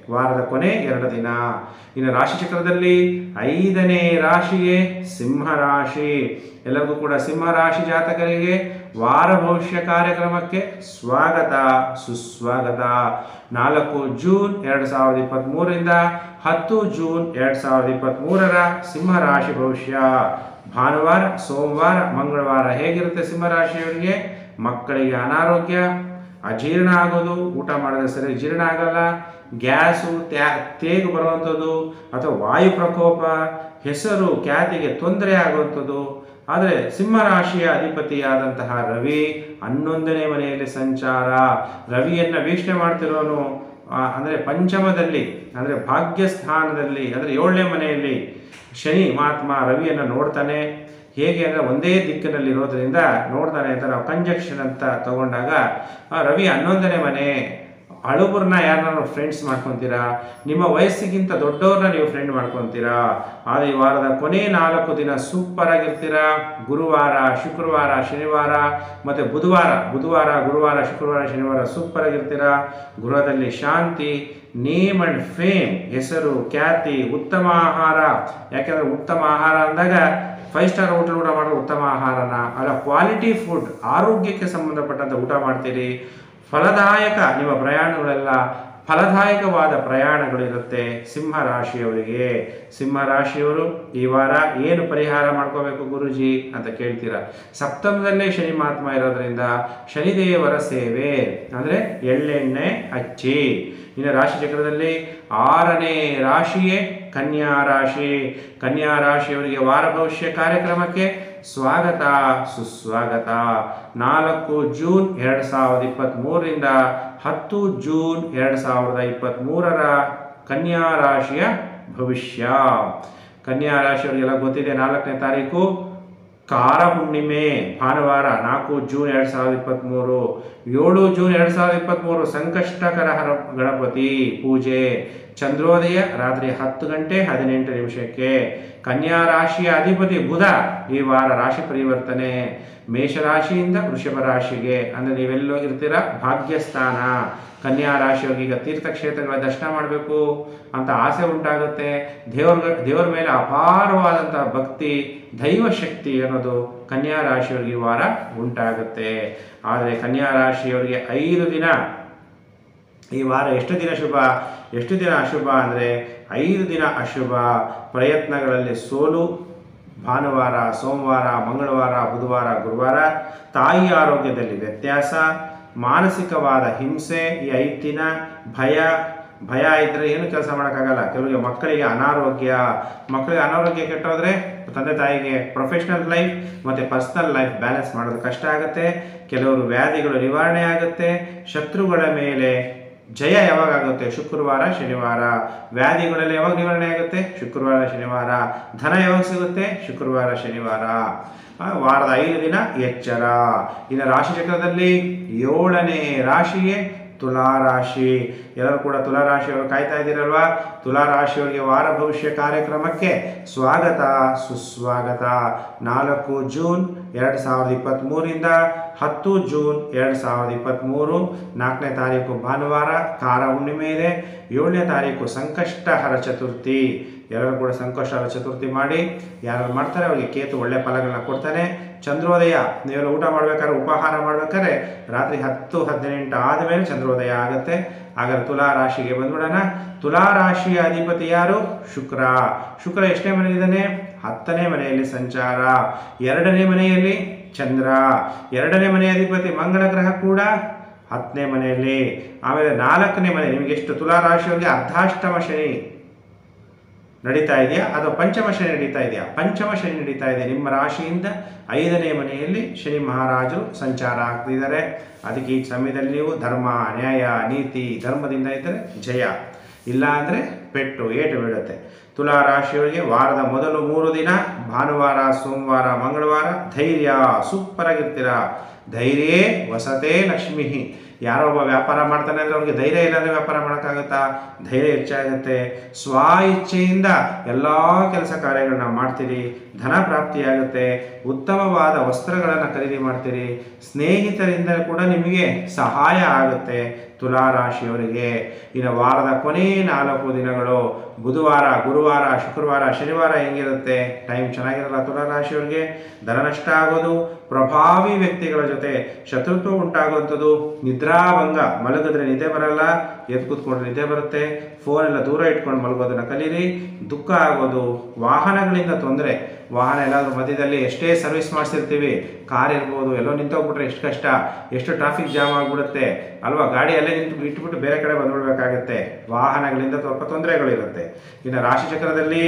ವಾರದ ಕೊನೆ ಎರಡು ದಿನ ಇನ್ನು ರಾಶಿ ಚಕ್ರದಲ್ಲಿ ಐದನೇ ರಾಶಿಯೇ ಸಿಂಹ ರಾಶಿ ಎಲ್ಲರಿಗೂ ಕೂಡ ಸಿಂಹ ರಾಶಿ ಜಾತಕರಿಗೆ ವಾರ ಭವಿಷ್ಯ ಕಾರ್ಯಕ್ರಮಕ್ಕೆ ಸ್ವಾಗತ ಸುಸ್ವಾಗತ ನಾಲ್ಕು ಜೂನ್ ಎರಡು ಸಾವಿರದ ಇಪ್ಪತ್ತ್ಮೂರರಿಂದ ಹತ್ತು ಜೂನ್ ಎರಡು ಸಾವಿರದ ಇಪ್ಪತ್ತ್ಮೂರರ ಸಿಂಹ ರಾಶಿ ಭವಿಷ್ಯ ಭಾನುವಾರ ಸೋಮವಾರ ಮಂಗಳವಾರ ಹೇಗಿರುತ್ತೆ ಸಿಂಹ ರಾಶಿಯವರಿಗೆ ಮಕ್ಕಳಿಗೆ ಅನಾರೋಗ್ಯ ಅಜೀರ್ಣ ಆಗೋದು ಊಟ ಮಾಡಿದ್ರೆ ಸರಿ ಜೀರ್ಣ ಆಗಲ್ಲ ಗ್ಯಾಸು ತ್ಯಾ ತೇಗು ಬರುವಂಥದ್ದು ಅಥವಾ ವಾಯು ಪ್ರಕೋಪ ಹೆಸರು ಖ್ಯಾತಿಗೆ ತೊಂದರೆ ಆಗುವಂಥದ್ದು ಆದರೆ ಸಿಂಹರಾಶಿಯ ಅಧಿಪತಿಯಾದಂತಹ ರವಿ ಹನ್ನೊಂದನೇ ಮನೆಯಲ್ಲಿ ಸಂಚಾರ ರವಿಯನ್ನು ವೀಕ್ಷಣೆ ಮಾಡ್ತಿರೋನು ಆ, ಅಂದರೆ ಪಂಚಮದಲ್ಲಿ ಅಂದರೆ ಭಾಗ್ಯಸ್ಥಾನದಲ್ಲಿ ಅಂದರೆ ಏಳನೇ ಮನೆಯಲ್ಲಿ ಶನಿ ಮಹಾತ್ಮ ರವಿಯನ್ನು ನೋಡ್ತಾನೆ ಹೇಗೆ ಅಂದರೆ ಒಂದೇ ದಿಕ್ಕಿನಲ್ಲಿ ಇರೋದ್ರಿಂದ ನೋಡ್ತಾನೆ ಅಂತ ನಾವು ಕಂಜಕ್ಷನ್ ಅಂತ ತಗೊಂಡಾಗ ಆ, ರವಿ ಹನ್ನೊಂದನೇ ಮನೆ ಹಳುಬರನ್ನ ಯಾರನ್ನ ಫ್ರೆಂಡ್ಸ್ ಮಾಡ್ಕೊತೀರಾ ನಿಮ್ಮ ವಯಸ್ಸಿಗಿಂತ ದೊಡ್ಡವ್ರನ್ನ ನೀವು ಫ್ರೆಂಡ್ ಮಾಡ್ಕೊತೀರಾ ಆದರೆ ಈ ವಾರದ ಕೊನೆ ನಾಲ್ಕು ದಿನ ಸೂಪರ್ ಆಗಿರ್ತೀರಾ ಗುರುವಾರ ಶುಕ್ರವಾರ ಶನಿವಾರ ಮತ್ತು ಬುಧವಾರ ಬುಧವಾರ ಗುರುವಾರ ಶುಕ್ರವಾರ ಶನಿವಾರ ಸೂಪರ್ ಆಗಿರ್ತೀರಾ ಗೃಹದಲ್ಲಿ ಶಾಂತಿ ನೇಮ್ ಅಂಡ್ ಫೇಮ್ ಹೆಸರು ಖ್ಯಾತಿ ಉತ್ತಮ ಆಹಾರ ಯಾಕೆಂದ್ರೆ ಉತ್ತಮ ಆಹಾರ ಅಂದಾಗ ಫೈವ್ ಸ್ಟಾರ್ ಹೋಟೆಲ್ ಊಟ ಮಾಡೋ ಉತ್ತಮ ಆಹಾರನ ಅಲ್ಲ ಕ್ವಾಲಿಟಿ ಫುಡ್ ಆರೋಗ್ಯಕ್ಕೆ ಸಂಬಂಧಪಟ್ಟಂತ ಊಟ ಮಾಡ್ತೀರಿ ಫಲದಾಯಕ ನಿಮ್ಮ ಪ್ರಯಾಣಗಳೆಲ್ಲ ಫಲದಾಯಕವಾದ ಪ್ರಯಾಣಗಳಿರುತ್ತೆ ಸಿಂಹ ರಾಶಿಯವರಿಗೆ ಸಿಂಹ ರಾಶಿಯವರು ಈ ವಾರ ಏನು ಪರಿಹಾರ ಮಾಡ್ಕೋಬೇಕು ಗುರುಜಿ ಅಂತ ಕೇಳ್ತೀರಾ ಸಪ್ತಮದಲ್ಲೇ ಶನಿ ಮಹಾತ್ಮ ಇರೋದ್ರಿಂದ ಶನಿದೇವರ ಸೇವೆ ಅಂದರೆ ಎಳ್ಳೆಣ್ಣೆ ಹಚ್ಚಿ ಇನ್ನು ರಾಶಿ ಚಕ್ರದಲ್ಲಿ ಆರನೇ ರಾಶಿಯೇ ಕನ್ಯಾ ರಾಶಿ ಕನ್ಯಾ ರಾಶಿಯವರಿಗೆ ವಾರ ಭವಿಷ್ಯ ಕಾರ್ಯಕ್ರಮಕ್ಕೆ ಸ್ವಾಗತ ಸುಸ್ವಾಗತ ನಾಲ್ಕು ಜೂನ್ ಎರಡು ಸಾವಿರದ ಇಪ್ಪತ್ತ್ಮೂರರಿಂದ ಹತ್ತು ಜೂನ್ ಎರಡು ಸಾವಿರದ ಇಪ್ಪತ್ತ್ಮೂರರ ಕನ್ಯಾ ರಾಶಿಯ ಭವಿಷ್ಯ ಕನ್ಯಾ ರಾಶಿಯವರಿಗೆಲ್ಲ ಗೊತ್ತಿದೆ ನಾಲ್ಕನೇ ತಾರೀಕು ಕಾರ ಹುಣ್ಣಿಮೆ ಭಾನುವಾರ ನಾಲ್ಕು ಜೂನ್ ಎರಡು ಸಾವಿರದ ಇಪ್ಪತ್ತ್ಮೂರು ಏಳು ಜೂನ್ ಎರಡು ಸಾವಿರದ ಇಪ್ಪತ್ತ್ಮೂರು ಸಂಕಷ್ಟಕರ ಹರ ಗಣಪತಿ ಪೂಜೆ ಚಂದ್ರೋದಯ ರಾತ್ರಿ ಹತ್ತು ಗಂಟೆ ಹದಿನೆಂಟು ನಿಮಿಷಕ್ಕೆ ಕನ್ಯಾ ರಾಶಿಯ ಅಧಿಪತಿ ಬುಧ ಈ ವಾರ ರಾಶಿ ಪರಿವರ್ತನೆ ಮೇಷರಾಶಿಯಿಂದ ವೃಷಭ ರಾಶಿಗೆ ಅಂದರೆ ನೀವೆಲ್ಲೋ ಇರ್ತೀರ ಭಾಗ್ಯಸ್ಥಾನ ಕನ್ಯಾ ರಾಶಿಯವರಿಗೆ ಈಗ ತೀರ್ಥಕ್ಷೇತ್ರಗಳ ದರ್ಶನ ಮಾಡಬೇಕು ಅಂತ ಆಸೆ ಉಂಟಾಗುತ್ತೆ ದೇವ್ರ ದೇವರ ಮೇಲೆ ಅಪಾರವಾದಂಥ ಭಕ್ತಿ ದೈವ ಶಕ್ತಿ ಅನ್ನೋದು ಕನ್ಯಾ ರಾಶಿಯವರಿಗೆ ಈ ವಾರ ಉಂಟಾಗುತ್ತೆ ಆದರೆ ಕನ್ಯಾ ರಾಶಿಯವರಿಗೆ ಐದು ದಿನ ಈ ವಾರ ಎಷ್ಟು ದಿನ ಶುಭ ಎಷ್ಟು ದಿನ ಅಶುಭ ಅಂದರೆ ಐದು ದಿನ ಅಶುಭ ಪ್ರಯತ್ನಗಳಲ್ಲಿ ಸೋಲು ಭಾನುವಾರ ಸೋಮವಾರ ಮಂಗಳವಾರ ಬುಧವಾರ ಗುರುವಾರ ತಾಯಿ ಆರೋಗ್ಯದಲ್ಲಿ ವ್ಯತ್ಯಾಸ ಮಾನಸಿಕವಾದ ಹಿಂಸೆ ಈ ಐದು ದಿನ ಭಯ ಭಯ ಇದ್ದರೆ ಏನು ಕೆಲಸ ಮಾಡೋಕ್ಕಾಗಲ್ಲ ಕೆಲವರಿಗೆ ಮಕ್ಕಳಿಗೆ ಅನಾರೋಗ್ಯ ಮಕ್ಕಳಿಗೆ ಅನಾರೋಗ್ಯ ಕೆಟ್ಟೋದ್ರೆ ತಂದೆ ತಾಯಿಗೆ ಪ್ರೊಫೆಷ್ನಲ್ ಲೈಫ್ ಮತ್ತು ಪರ್ಸ್ನಲ್ ಲೈಫ್ ಬ್ಯಾಲೆನ್ಸ್ ಮಾಡೋದು ಕಷ್ಟ ಆಗುತ್ತೆ ಕೆಲವರು ವ್ಯಾಧಿಗಳು ನಿವಾರಣೆ ಆಗುತ್ತೆ ಶತ್ರುಗಳ ಮೇಲೆ ಜಯ ಯಾವಾಗ ಆಗುತ್ತೆ ಶುಕ್ರವಾರ ಶನಿವಾರ ವ್ಯಾಧಿಗಳೆಲ್ಲ ಯಾವಾಗ ನಿವಾರಣೆ ಆಗುತ್ತೆ ಶುಕ್ರವಾರ ಶನಿವಾರ ಧನ ಯಾವಾಗ ಸಿಗುತ್ತೆ ಶುಕ್ರವಾರ ಶನಿವಾರ ಆ, ವಾರದ ಐದು ದಿನ ಎಚ್ಚರ ಇನ್ನು ರಾಶಿ ಚಕ್ರದಲ್ಲಿ ಏಳನೇ ರಾಶಿಯೇ ತುಲಾ ರಾಶಿ ಎಲ್ಲರೂ ಕೂಡ ತುಲಾ ರಾಶಿಯವರು ಕಾಯ್ತಾ ಇದ್ದೀರಲ್ವಾ ತುಲಾ ರಾಶಿಯವರಿಗೆ ವಾರ ಭವಿಷ್ಯ ಕಾರ್ಯಕ್ರಮಕ್ಕೆ ಸ್ವಾಗತ ಸುಸ್ವಾಗತ ನಾಲ್ಕು ಜೂನ್ ಎರಡು ಸಾವಿರದ ಇಪ್ಪತ್ತ್ಮೂರಿಂದ ಹತ್ತು ಜೂನ್ ಎರಡು ಸಾವಿರದ ಇಪ್ಪತ್ತ್ಮೂರು ನಾಲ್ಕನೇ ತಾರೀಕು ಭಾನುವಾರ ಕಾರ ಹುಣ್ಣಿಮೆ ಇದೆ ಏಳನೇ ತಾರೀಕು ಸಂಕಷ್ಟಹರ ಚತುರ್ಥಿ ಎಲ್ಲರೂ ಕೂಡ ಸಂಕಷ್ಟಹರ ಚತುರ್ಥಿ ಮಾಡಿ ಯಾರು ಮಾಡ್ತಾರೆ ಅವರಿಗೆ ಕೇತು ಒಳ್ಳೆ ಫಲಗಳನ್ನ ಕೊಡ್ತಾನೆ ಚಂದ್ರೋದಯ ನೀವೆಲ್ಲ ಊಟ ಮಾಡ್ಬೇಕಾದ್ರೆ ಉಪಹಾರ ಮಾಡ್ಬೇಕಾದ್ರೆ ರಾತ್ರಿ ಹತ್ತು ಹದಿನೆಂಟು ಆದಮೇಲೆ ಚಂದ್ರೋದಯ ಆಗುತ್ತೆ ಹಾಗಾದ್ರೆ ತುಲಾ ರಾಶಿಗೆ ಬಂದ್ಬಿಡೋಣ ತುಲಾ ರಾಶಿಯ ಅಧಿಪತಿ ಯಾರು ಶುಕ್ರ ಶುಕ್ರ ಎಷ್ಟನೇ ಮನೆಯಲ್ಲಿದ್ದಾನೆ ಹತ್ತನೇ ಮನೆಯಲ್ಲಿ ಸಂಚಾರ ಎರಡನೇ ಮನೆಯಲ್ಲಿ ಚಂದ್ರ ಎರಡನೇ ಮನೆಯ ಅಧಿಪತಿ ಮಂಗಳ ಗ್ರಹ ಕೂಡ ಹತ್ತನೇ ಮನೆಯಲ್ಲಿ ಆಮೇಲೆ ನಾಲ್ಕನೇ ಮನೆ ನಿಮಗೆ ಎಷ್ಟು ತುಲಾ ರಾಶಿಯವರಿಗೆ ಅರ್ಧಾಷ್ಟಮ ಶನಿ ನಡೀತಾ ಇದೆಯಾ ಅಥವಾ ಪಂಚಮ ಶನಿ ನಡೀತಾ ಇದೆಯಾ ಪಂಚಮ ಶನಿ ನಡೀತಾ ಇದೆ ನಿಮ್ಮ ರಾಶಿಯಿಂದ ಐದನೇ ಮನೆಯಲ್ಲಿ ಶನಿ ಮಹಾರಾಜರು ಸಂಚಾರ ಆಗ್ತಿದ್ದಾರೆ ಅದಕ್ಕೆ ಈ ಸಮಯದಲ್ಲಿ ನೀವು ಧರ್ಮ ನ್ಯಾಯ ನೀತಿ ಧರ್ಮದಿಂದ ಇದ್ದರೆ ಜಯ ಇಲ್ಲ ಅಂದರೆ ಪೆಟ್ಟು ಏಟು ಬೀಳುತ್ತೆ ತುಲಾ ರಾಶಿಯವರಿಗೆ ವಾರದ ಮೊದಲು ಮೂರು ದಿನ ಭಾನುವಾರ ಸೋಮವಾರ ಮಂಗಳವಾರ ಧೈರ್ಯ ಸೂಪರ್ ಆಗಿರ್ತೀರ ಧೈರ್ಯೇ ವಸತೆ ಲಕ್ಷ್ಮಿ ಯಾರೋ ಒಬ್ಬ ವ್ಯಾಪಾರ ಮಾಡ್ತಾನೆ ಅಂದ್ರೆ ಅವ್ರಿಗೆ ಧೈರ್ಯ ಇಲ್ಲಾಂದ್ರೆ ವ್ಯಾಪಾರ ಮಾಡೋಕ್ಕಾಗುತ್ತಾ ಧೈರ್ಯ ಹೆಚ್ಚಾಗುತ್ತೆ ಸ್ವ ಇಚ್ಛೆಯಿಂದ ಎಲ್ಲ ಕೆಲಸ ಕಾರ್ಯಗಳನ್ನ ಮಾಡ್ತೀರಿ ಧನ ಪ್ರಾಪ್ತಿಯಾಗುತ್ತೆ ಉತ್ತಮವಾದ ವಸ್ತ್ರಗಳನ್ನು ಖರೀದಿ ಮಾಡ್ತೀರಿ ಸ್ನೇಹಿತರಿಂದ ಕೂಡ ನಿಮಗೆ ಸಹಾಯ ಆಗುತ್ತೆ ತುಲಾ ರಾಶಿಯವರಿಗೆ ಇನ್ನು ವಾರದ ಕೊನೆ ನಾಲ್ಕು ದಿನಗಳು ಬುಧವಾರ ಗುರುವಾರ ಶುಕ್ರವಾರ ಶನಿವಾರ ಹೆಂಗಿರುತ್ತೆ ಟೈಮ್ ಚೆನ್ನಾಗಿರಲ್ಲ ತುಲಾ ರಾಶಿಯವರಿಗೆ ಧನ ನಷ್ಟ ಆಗೋದು ಪ್ರಭಾವಿ ವ್ಯಕ್ತಿಗಳ ಜೊತೆ ಶತ್ರುತ್ವ ಉಂಟಾಗುವಂಥದ್ದು ನಿದ್ರಾಭಂಗ ಮಲಗಿದ್ರೆ ನಿದ್ದೆ ಬರಲ್ಲ ಎದ್ದು ಕೂತ್ಕೊಂಡ್ರೆ ನಿದ್ದೆ ಬರುತ್ತೆ ಫೋನ್ ಎಲ್ಲ ದೂರ ಇಟ್ಕೊಂಡು ಮಲಗೋದನ್ನ ಕಲೀರಿ ದುಃಖ ಆಗೋದು ವಾಹನಗಳಿಂದ ತೊಂದರೆ ವಾಹನ ಎಲ್ಲಾದ್ರೂ ಮಧ್ಯದಲ್ಲಿ ಎಷ್ಟೇ ಸರ್ವಿಸ್ ಮಾಡಿಸಿರ್ತೀವಿ ಕಾರ್ ಇರ್ಬೋದು ಎಲ್ಲೋ ನಿಂತೋಗ್ಬಿಟ್ರೆ ಎಷ್ಟು ಕಷ್ಟ ಎಷ್ಟು ಟ್ರಾಫಿಕ್ ಜಾಮ್ ಆಗಿಬಿಡುತ್ತೆ ಅಲ್ವಾ ಗಾಡಿ ಅಲ್ಲೇ ನಿಂತು ಇಟ್ಬಿಟ್ಟು ಬೇರೆ ಕಡೆ ಬಂದ್ಬಿಡ್ಬೇಕಾಗತ್ತೆ ವಾಹನಗಳಿಂದ ಸ್ವಲ್ಪ ತೊಂದರೆಗಳಿರುತ್ತೆ ಇನ್ನು ರಾಶಿ ಚಕ್ರದಲ್ಲಿ